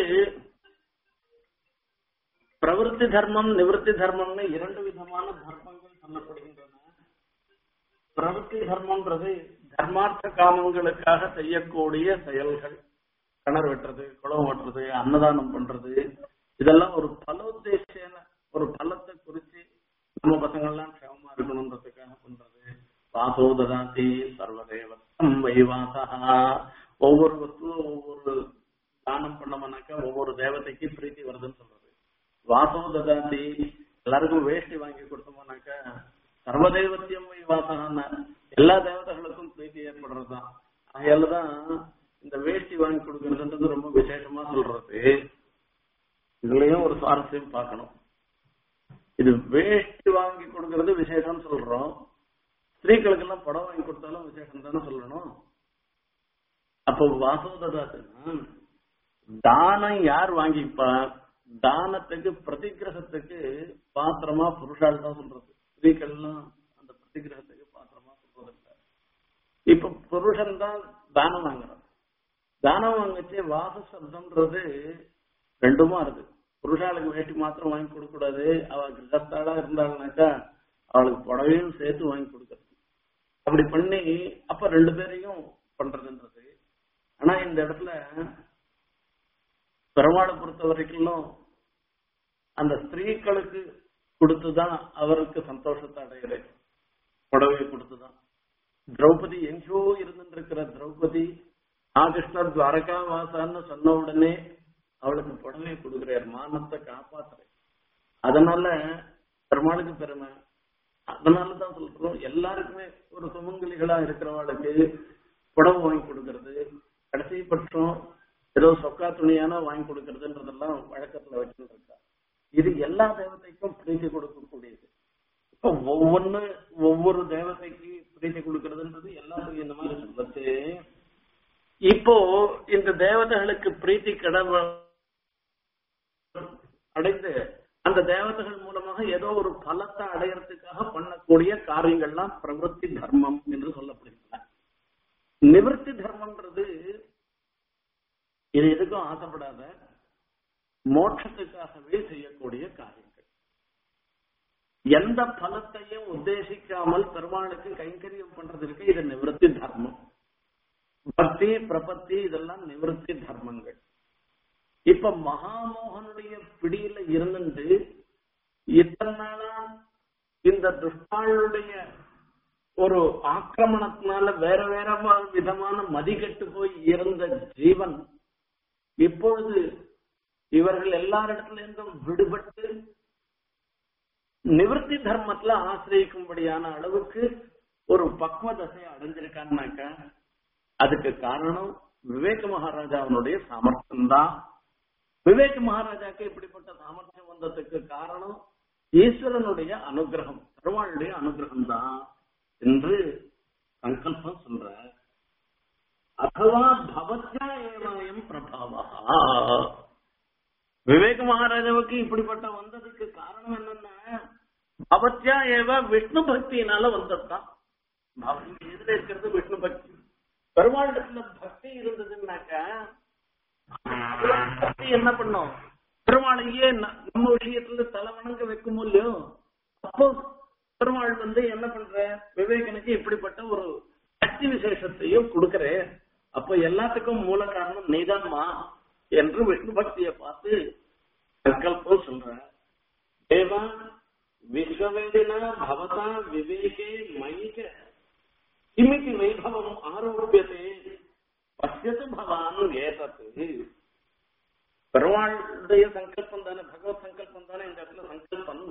பிரவருத்தி தர்மம் நிவர்த்தி தர்மம்னு இரண்டு விதமான தர்மங்கள் சொல்லப்படுகின்றன பிரவருத்தி தர்மம்ன்றது தர்மார்த்த காமங்களுக்காக செய்யக்கூடிய செயல்கள் கிணறு வெட்டுறது குளம் வெட்டுறது அன்னதானம் பண்றது இதெல்லாம் ஒரு பலோத்தேசியான ஒரு பலத்தை குறிச்சு நம்ம பசங்க எல்லாம் க்ஷமமா இருக்கணும்ன்றதுக்காக பண்றது வாசோ ததாதி சர்வதேவத்தம் வைவாசா ஒவ்வொரு வஸ்துவும் ஒவ்வொரு தானம் பண்ணோம்னாக்கா ஒவ்வொரு தேவதைக்கு பிரீத்தி வருதுன்னு சொல்றது வாசோ ததாதி எல்லாருக்கும் வேஷ்டி வாங்கி கொடுத்தோம்னாக்கா சர்வதேவத்தியம் வைவாசகான எல்லா தேவதைகளுக்கும் பிரீத்தி ஏற்படுறதுதான் அதனாலதான் இந்த வேஷ்டி வாங்கி கொடுக்கறதுன்றது ரொம்ப விசேஷமா சொல்றது இதுலயும் ஒரு சுவாரஸ்யம் பார்க்கணும் இது வேஷ்டி வாங்கி கொடுக்கறது விசேஷம் சொல்றோம் ஸ்திரீகளுக்கு எல்லாம் படம் வாங்கி கொடுத்தாலும் விசேஷம் தானே சொல்லணும் அப்போ வாசோததாத்துனா தானம் யார் வாங்கிப்பா தானத்துக்கு பிரதிகிரகத்துக்கு பாத்திரமா புருஷால் தான் சொல்றது ஸ்திரீகள்லாம் அந்த பிரதிகிரகத்துக்கு பாத்திரமா சொல்றது இல்ல இப்ப புருஷன் தான் தானம் வாங்குறான் தானம் வாங்கச்சு வாச சப்தம்ன்றது ரெண்டுமா இருக்கு புருஷாளுக்கு வேட்டி மாத்திரம் வாங்கி கொடுக்க கூடாது அவ கிரகஸ்தாடா இருந்தாள்னாக்கா அவளுக்கு புடவையும் சேர்த்து வாங்கி கொடுக்கறது அப்படி பண்ணி அப்ப ரெண்டு பேரையும் பண்றதுன்றது ஆனா இந்த இடத்துல பெருமாளை பொறுத்த வரைக்கும் அந்த ஸ்திரீகளுக்கு கொடுத்துதான் அவருக்கு சந்தோஷத்தை அடையிறது புடவையை கொடுத்துதான் திரௌபதி எங்கேயோ இருந்துருக்கிற திரௌபதி ஆகிருஷ்ணர் துவாரகா வாசான்னு சொன்ன உடனே அவளுக்கு புடவை கொடுக்கிறார் மானத்தை காப்பாத்துறேன் அதனால பெருமாளுக்கு பெருமை அதனாலதான் சொல்றோம் எல்லாருக்குமே ஒரு சுமங்கலிகளா இருக்கிறவளுக்கு புடவை வாங்கி கொடுக்கறது கடைசி பட்சம் ஏதோ சொக்கா துணியான வாங்கி கொடுக்கறதுன்றதெல்லாம் வழக்கத்துல வச்சுட்டு இருக்கா இது எல்லா தேவதைக்கும் பிரீத்தி கொடுக்கக்கூடியது இப்போ ஒவ்வொன்னு ஒவ்வொரு தேவதைக்கு பிரீத்தி கொடுக்கறதுன்றது எல்லாத்துக்கும் இந்த மாதிரி சொல்றது இப்போ இந்த தேவதைகளுக்கு பிரீத்தி கடவுள் அடைந்து அந்த தேவதைகள் மூலமாக ஏதோ ஒரு பலத்தை அடையறதுக்காக பண்ணக்கூடிய காரியங்கள்லாம் பிரவருத்தி தர்மம் என்று சொல்லப்படுகின்றன நிவர்த்தி தர்மம்ன்றது இது எதுக்கும் ஆசைப்படாத மோட்சத்துக்காகவே செய்யக்கூடிய காரியங்கள் எந்த பலத்தையும் உத்தேசிக்காமல் பெருமாளுக்கு கைங்கரியம் பண்றதுக்கு இது நிவர்த்தி தர்மம் பக்தி பிரபத்தி இதெல்லாம் நிவர்த்தி தர்மங்கள் இப்ப மகாமோகனுடைய பிடியில இருந்துட்டு இத்தனை நாளா இந்த துஷ்டாளுடைய ஒரு ஆக்கிரமணத்தினால வேற வேற விதமான மதிக்கெட்டு போய் இருந்த ஜீவன் இப்பொழுது இவர்கள் எல்லாரிடத்துல இருந்தும் விடுபட்டு நிவர்த்தி தர்மத்துல ஆசிரியிக்கும்படியான அளவுக்கு ஒரு பக்குவ தசையை அடைஞ்சிருக்கான்னாக்கா அதுக்கு காரணம் விவேக மகாராஜாவினுடைய சாமர்த்தியம் தான் விவேக மகாராஜாக்கு இப்படிப்பட்ட சாமர்த்தியம் வந்ததுக்கு காரணம் ஈஸ்வரனுடைய அனுகிரகம் பெருமாளுடைய அனுகிரகம் தான் என்று சங்கல்பம் சொல்ற அதுவா பவத்யா ஏவாயம் பிரபாவா விவேக மகாராஜாவுக்கு இப்படிப்பட்ட வந்ததுக்கு காரணம் என்னன்னா பவத்யா ஏவ விஷ்ணு பக்தியினால வந்ததுதான் எதுல இருக்கிறது விஷ்ணு பக்தி பெருமாளிடத்துல பக்தி இருந்ததுன்னாக்க பக்தி என்ன பண்ணும் பெருமாளையே நம்ம விஷயத்துல தலை வணங்க வைக்கும் இல்லையோ அப்போ பெருமாள் வந்து என்ன பண்ற விவேகனுக்கு இப்படிப்பட்ட ஒரு சக்தி விசேஷத்தையும் கொடுக்கற அப்போ எல்லாத்துக்கும் மூல காரணம் நீதான்மா என்று விஷ்ணு பக்தியை பார்த்து சங்கல்பம் சொல்ற தேவா விஸ்வவேதினா பவதா விவேகே மைக கிமிதி வைபவம் ஆரோபியதே பசியது பவான் ஏதத்து பெருமாளுடைய சங்கல்பம் தானே பகவத் சங்கல்பம் தானே இந்த இடத்துல சங்கல்பம்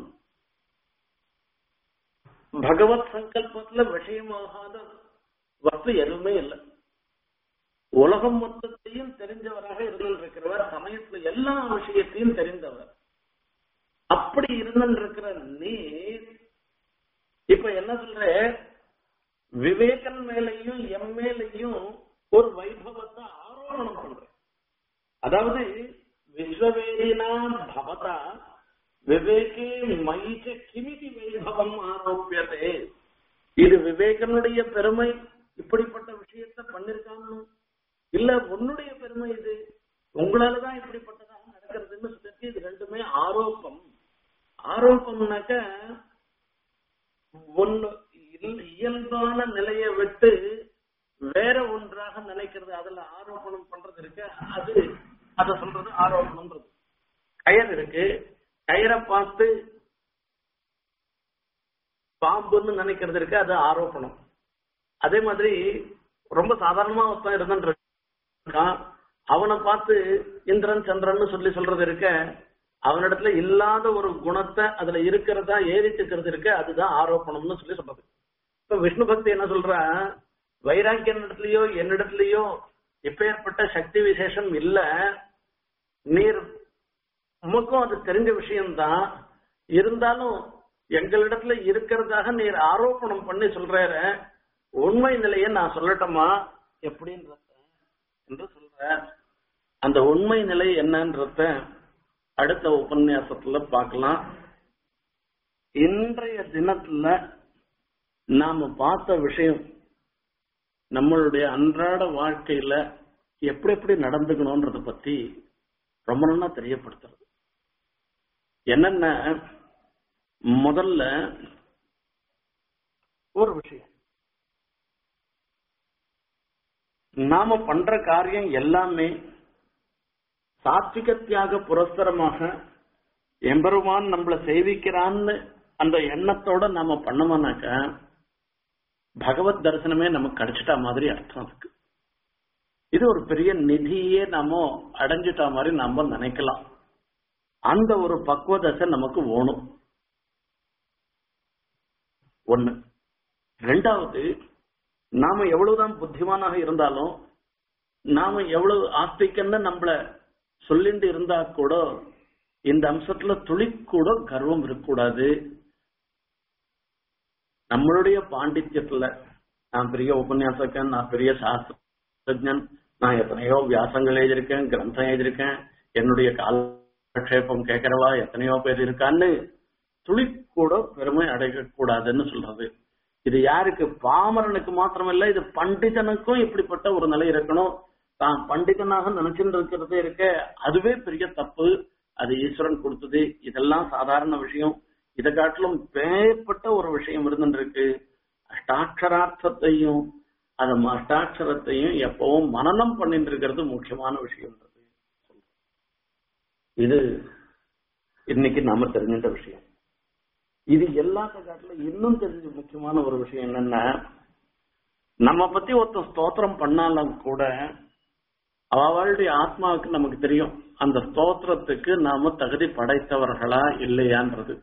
பகவத் சங்கல்பத்துல விஷயமாகாத வஸ்து எதுவுமே இல்லை உலகம் மொத்தத்தையும் தெரிஞ்சவராக இருந்திருக்கிறவர் சமயத்துல எல்லா விஷயத்தையும் தெரிந்தவர் அப்படி இருந்திருக்கிற நீ இப்ப என்ன சொல்ற விவேகன் மேலையும் எம் மேலையும் ஒரு வைபவத்தை ஆரோபணம் பண்ற அதாவது விஸ்வவேதினா பவதா விவேகே மைச்ச கிமிதி வைபவம் ஆரோப்பியதே இது விவேகனுடைய பெருமை இப்படிப்பட்ட விஷயத்த பண்ணிருக்கான்னு இல்ல உன்னுடைய பெருமை இது உங்களாலதான் இப்படிப்பட்டதாக நடக்கிறதுன்னு சொல்லி இது ரெண்டுமே ஆரோப்பம் ஆரோப்பம்னாக்க ஒன்னு இல்- இயல்பான நிலையை விட்டு வேற ஒன்றாக நினைக்கிறது அதுல ஆரோபணம் பண்றது இருக்கு அது அத சொல்றது ஆரோபணம்ன்றது கயர் இருக்கு கயிறை பார்த்து பாம்புன்னு நினைக்கிறது இருக்கு அது ஆரோபணம் அதே மாதிரி ரொம்ப சாதாரணமா ஒருத்தன் இருந்துட்டு இருக்கான் அவனை பார்த்து இந்திரன் சந்திரன் சொல்லி சொல்றது இருக்க அவனிடத்துல இல்லாத ஒரு குணத்தை அதுல இருக்கிறதா ஏறிட்டுக்கிறது இருக்க அதுதான் ஆரோப்பணம்னு சொல்லி சொல்றது இப்ப விஷ்ணு பக்தி என்ன சொல்றா வைராக்கியனிடத்துலயோ என்னிடத்துலயோ எப்பேற்பட்ட சக்தி விசேஷம் இல்ல நீர் உமக்கும் அது தெரிஞ்ச விஷயம்தான் இருந்தாலும் எங்களிடத்துல இருக்கிறதாக நீர் ஆரோப்பணம் பண்ணி சொல்றாரு உண்மை நிலையை நான் சொல்லட்டோமா எப்படின்றத என்று சொல்ற அந்த உண்மை நிலை என்னன்றத அடுத்த உபன்யாசத்துல பார்க்கலாம் இன்றைய தினத்துல நாம பார்த்த விஷயம் நம்மளுடைய அன்றாட வாழ்க்கையில எப்படி எப்படி நடந்துக்கணும்ன்றத பத்தி ரொம்ப நல்லா தெரியப்படுத்துறது என்னென்ன முதல்ல ஒரு விஷயம் நாம பண்ற காரியம் எல்லாமே சாத்விக தியாக புரஸ்தரமாக எம்பெருமான் நம்மள சேவிக்கிறான்னு அந்த எண்ணத்தோட நாம பண்ணோம்னாக்க பகவத் தரிசனமே நமக்கு கிடைச்சிட்டா மாதிரி அர்த்தம் அதுக்கு இது ஒரு பெரிய நிதியே நாம அடைஞ்சிட்டா மாதிரி நாம நினைக்கலாம் அந்த ஒரு பக்குவ தசை நமக்கு வேணும் ஒண்ணு ரெண்டாவது நாம எவ்வளவுதான் புத்திமானாக இருந்தாலும் நாம எவ்வளவு ஆஸ்திகன்னு நம்மள சொல்லிட்டு இருந்தா கூட இந்த அம்சத்துல துளி கூட கர்வம் இருக்கக்கூடாது நம்மளுடைய பாண்டித்யத்துல நான் பெரிய உபன்யாசக்கன் நான் பெரிய சாஸ்திரஜன் நான் எத்தனையோ வியாசங்கள் எழுதியிருக்கேன் கிரந்தம் எழுதியிருக்கேன் என்னுடைய காலக்ஷேபம் கேட்கிறவா எத்தனையோ பேர் இருக்கான்னு துளி கூட பெருமை அடைய கூடாதுன்னு சொல்றது இது யாருக்கு பாமரனுக்கு மாத்திரமில்ல இது பண்டிதனுக்கும் இப்படிப்பட்ட ஒரு நிலை இருக்கணும் தான் பண்டிதனாக நினைச்சுட்டு இருக்கிறது இருக்க அதுவே பெரிய தப்பு அது ஈஸ்வரன் கொடுத்தது இதெல்லாம் சாதாரண விஷயம் இதை காட்டிலும் பேர்பட்ட ஒரு விஷயம் இருந்துருக்கு அஷ்டாட்சரார்த்தத்தையும் அது அஷ்டாட்சரத்தையும் எப்பவும் மனநம் பண்ணிட்டு இருக்கிறது முக்கியமான விஷயம்ன்றது இது இன்னைக்கு நாம தெரிஞ்சிட்ட விஷயம் இது எல்லாத்த காட்டிலும் இன்னும் தெரிஞ்ச முக்கியமான ஒரு விஷயம் என்னன்னா நம்ம பத்தி ஒருத்தன் ஸ்தோத்திரம் பண்ணாலும் கூட அவளுடைய ஆத்மாவுக்கு நமக்கு தெரியும் அந்த ஸ்தோத்திரத்துக்கு நாம தகுதி படைத்தவர்களா இல்லையான்றது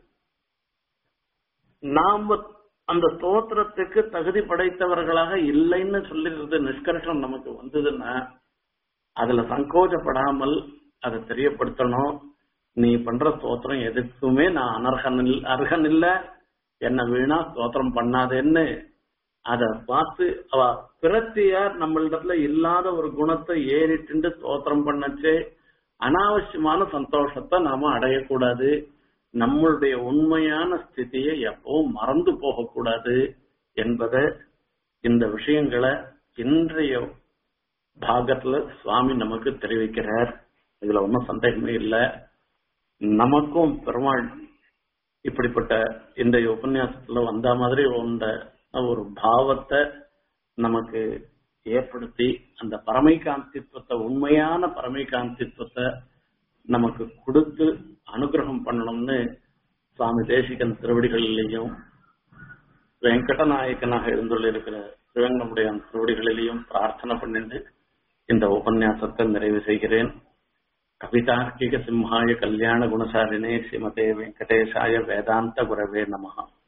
நாம அந்த ஸ்தோத்திரத்துக்கு தகுதி படைத்தவர்களாக இல்லைன்னு சொல்லிடுறது நிஷ்கர்ஷம் நமக்கு வந்ததுன்னா அதுல சங்கோச்சப்படாமல் அதை தெரியப்படுத்தணும் நீ பண்ற ஸ்தோத்திரம் எதுக்குமே நான் அனர்ஹன் இல்ல அர்ஹன் இல்ல என்ன வீணா ஸ்தோத்திரம் பண்ணாதேன்னு அத பார்த்து அவ பிரத்தியார் நம்மளிடத்துல இல்லாத ஒரு குணத்தை ஏறிட்டு ஸ்தோத்திரம் பண்ணச்சே அனாவசியமான சந்தோஷத்தை நாம அடையக்கூடாது நம்மளுடைய உண்மையான ஸ்திதியை எப்பவும் மறந்து போகக்கூடாது என்பதை இந்த விஷயங்களை இன்றைய பாகத்துல சுவாமி நமக்கு தெரிவிக்கிறார் இதுல ஒன்றும் சந்தேகமே இல்லை நமக்கும் பெருமாள் இப்படிப்பட்ட இந்த உபன்யாசத்துல வந்த மாதிரி உண்ட ஒரு பாவத்தை நமக்கு ஏற்படுத்தி அந்த பரமை காந்தித்துவத்தை உண்மையான பரமை காந்தித்துவத்தை நமக்கு கொடுத்து அனுகிரகம் பண்ணணும்னு சுவாமி தேசிகன் திருவடிகளிலேயும் வெங்கடநாயக்கனாக எழுந்துள்ளிருக்கிற சிவங்கமுடைய திருவடிகளிலேயும் பிரார்த்தனை பண்ணிட்டு இந்த உபன்யாசத்தை நிறைவு செய்கிறேன் கவிதார்க்கிக சிம்ஹாய கல்யாண குணசாலினே ஸ்ரீமதே வெங்கடேசாய வேதாந்த குரவே நமஹா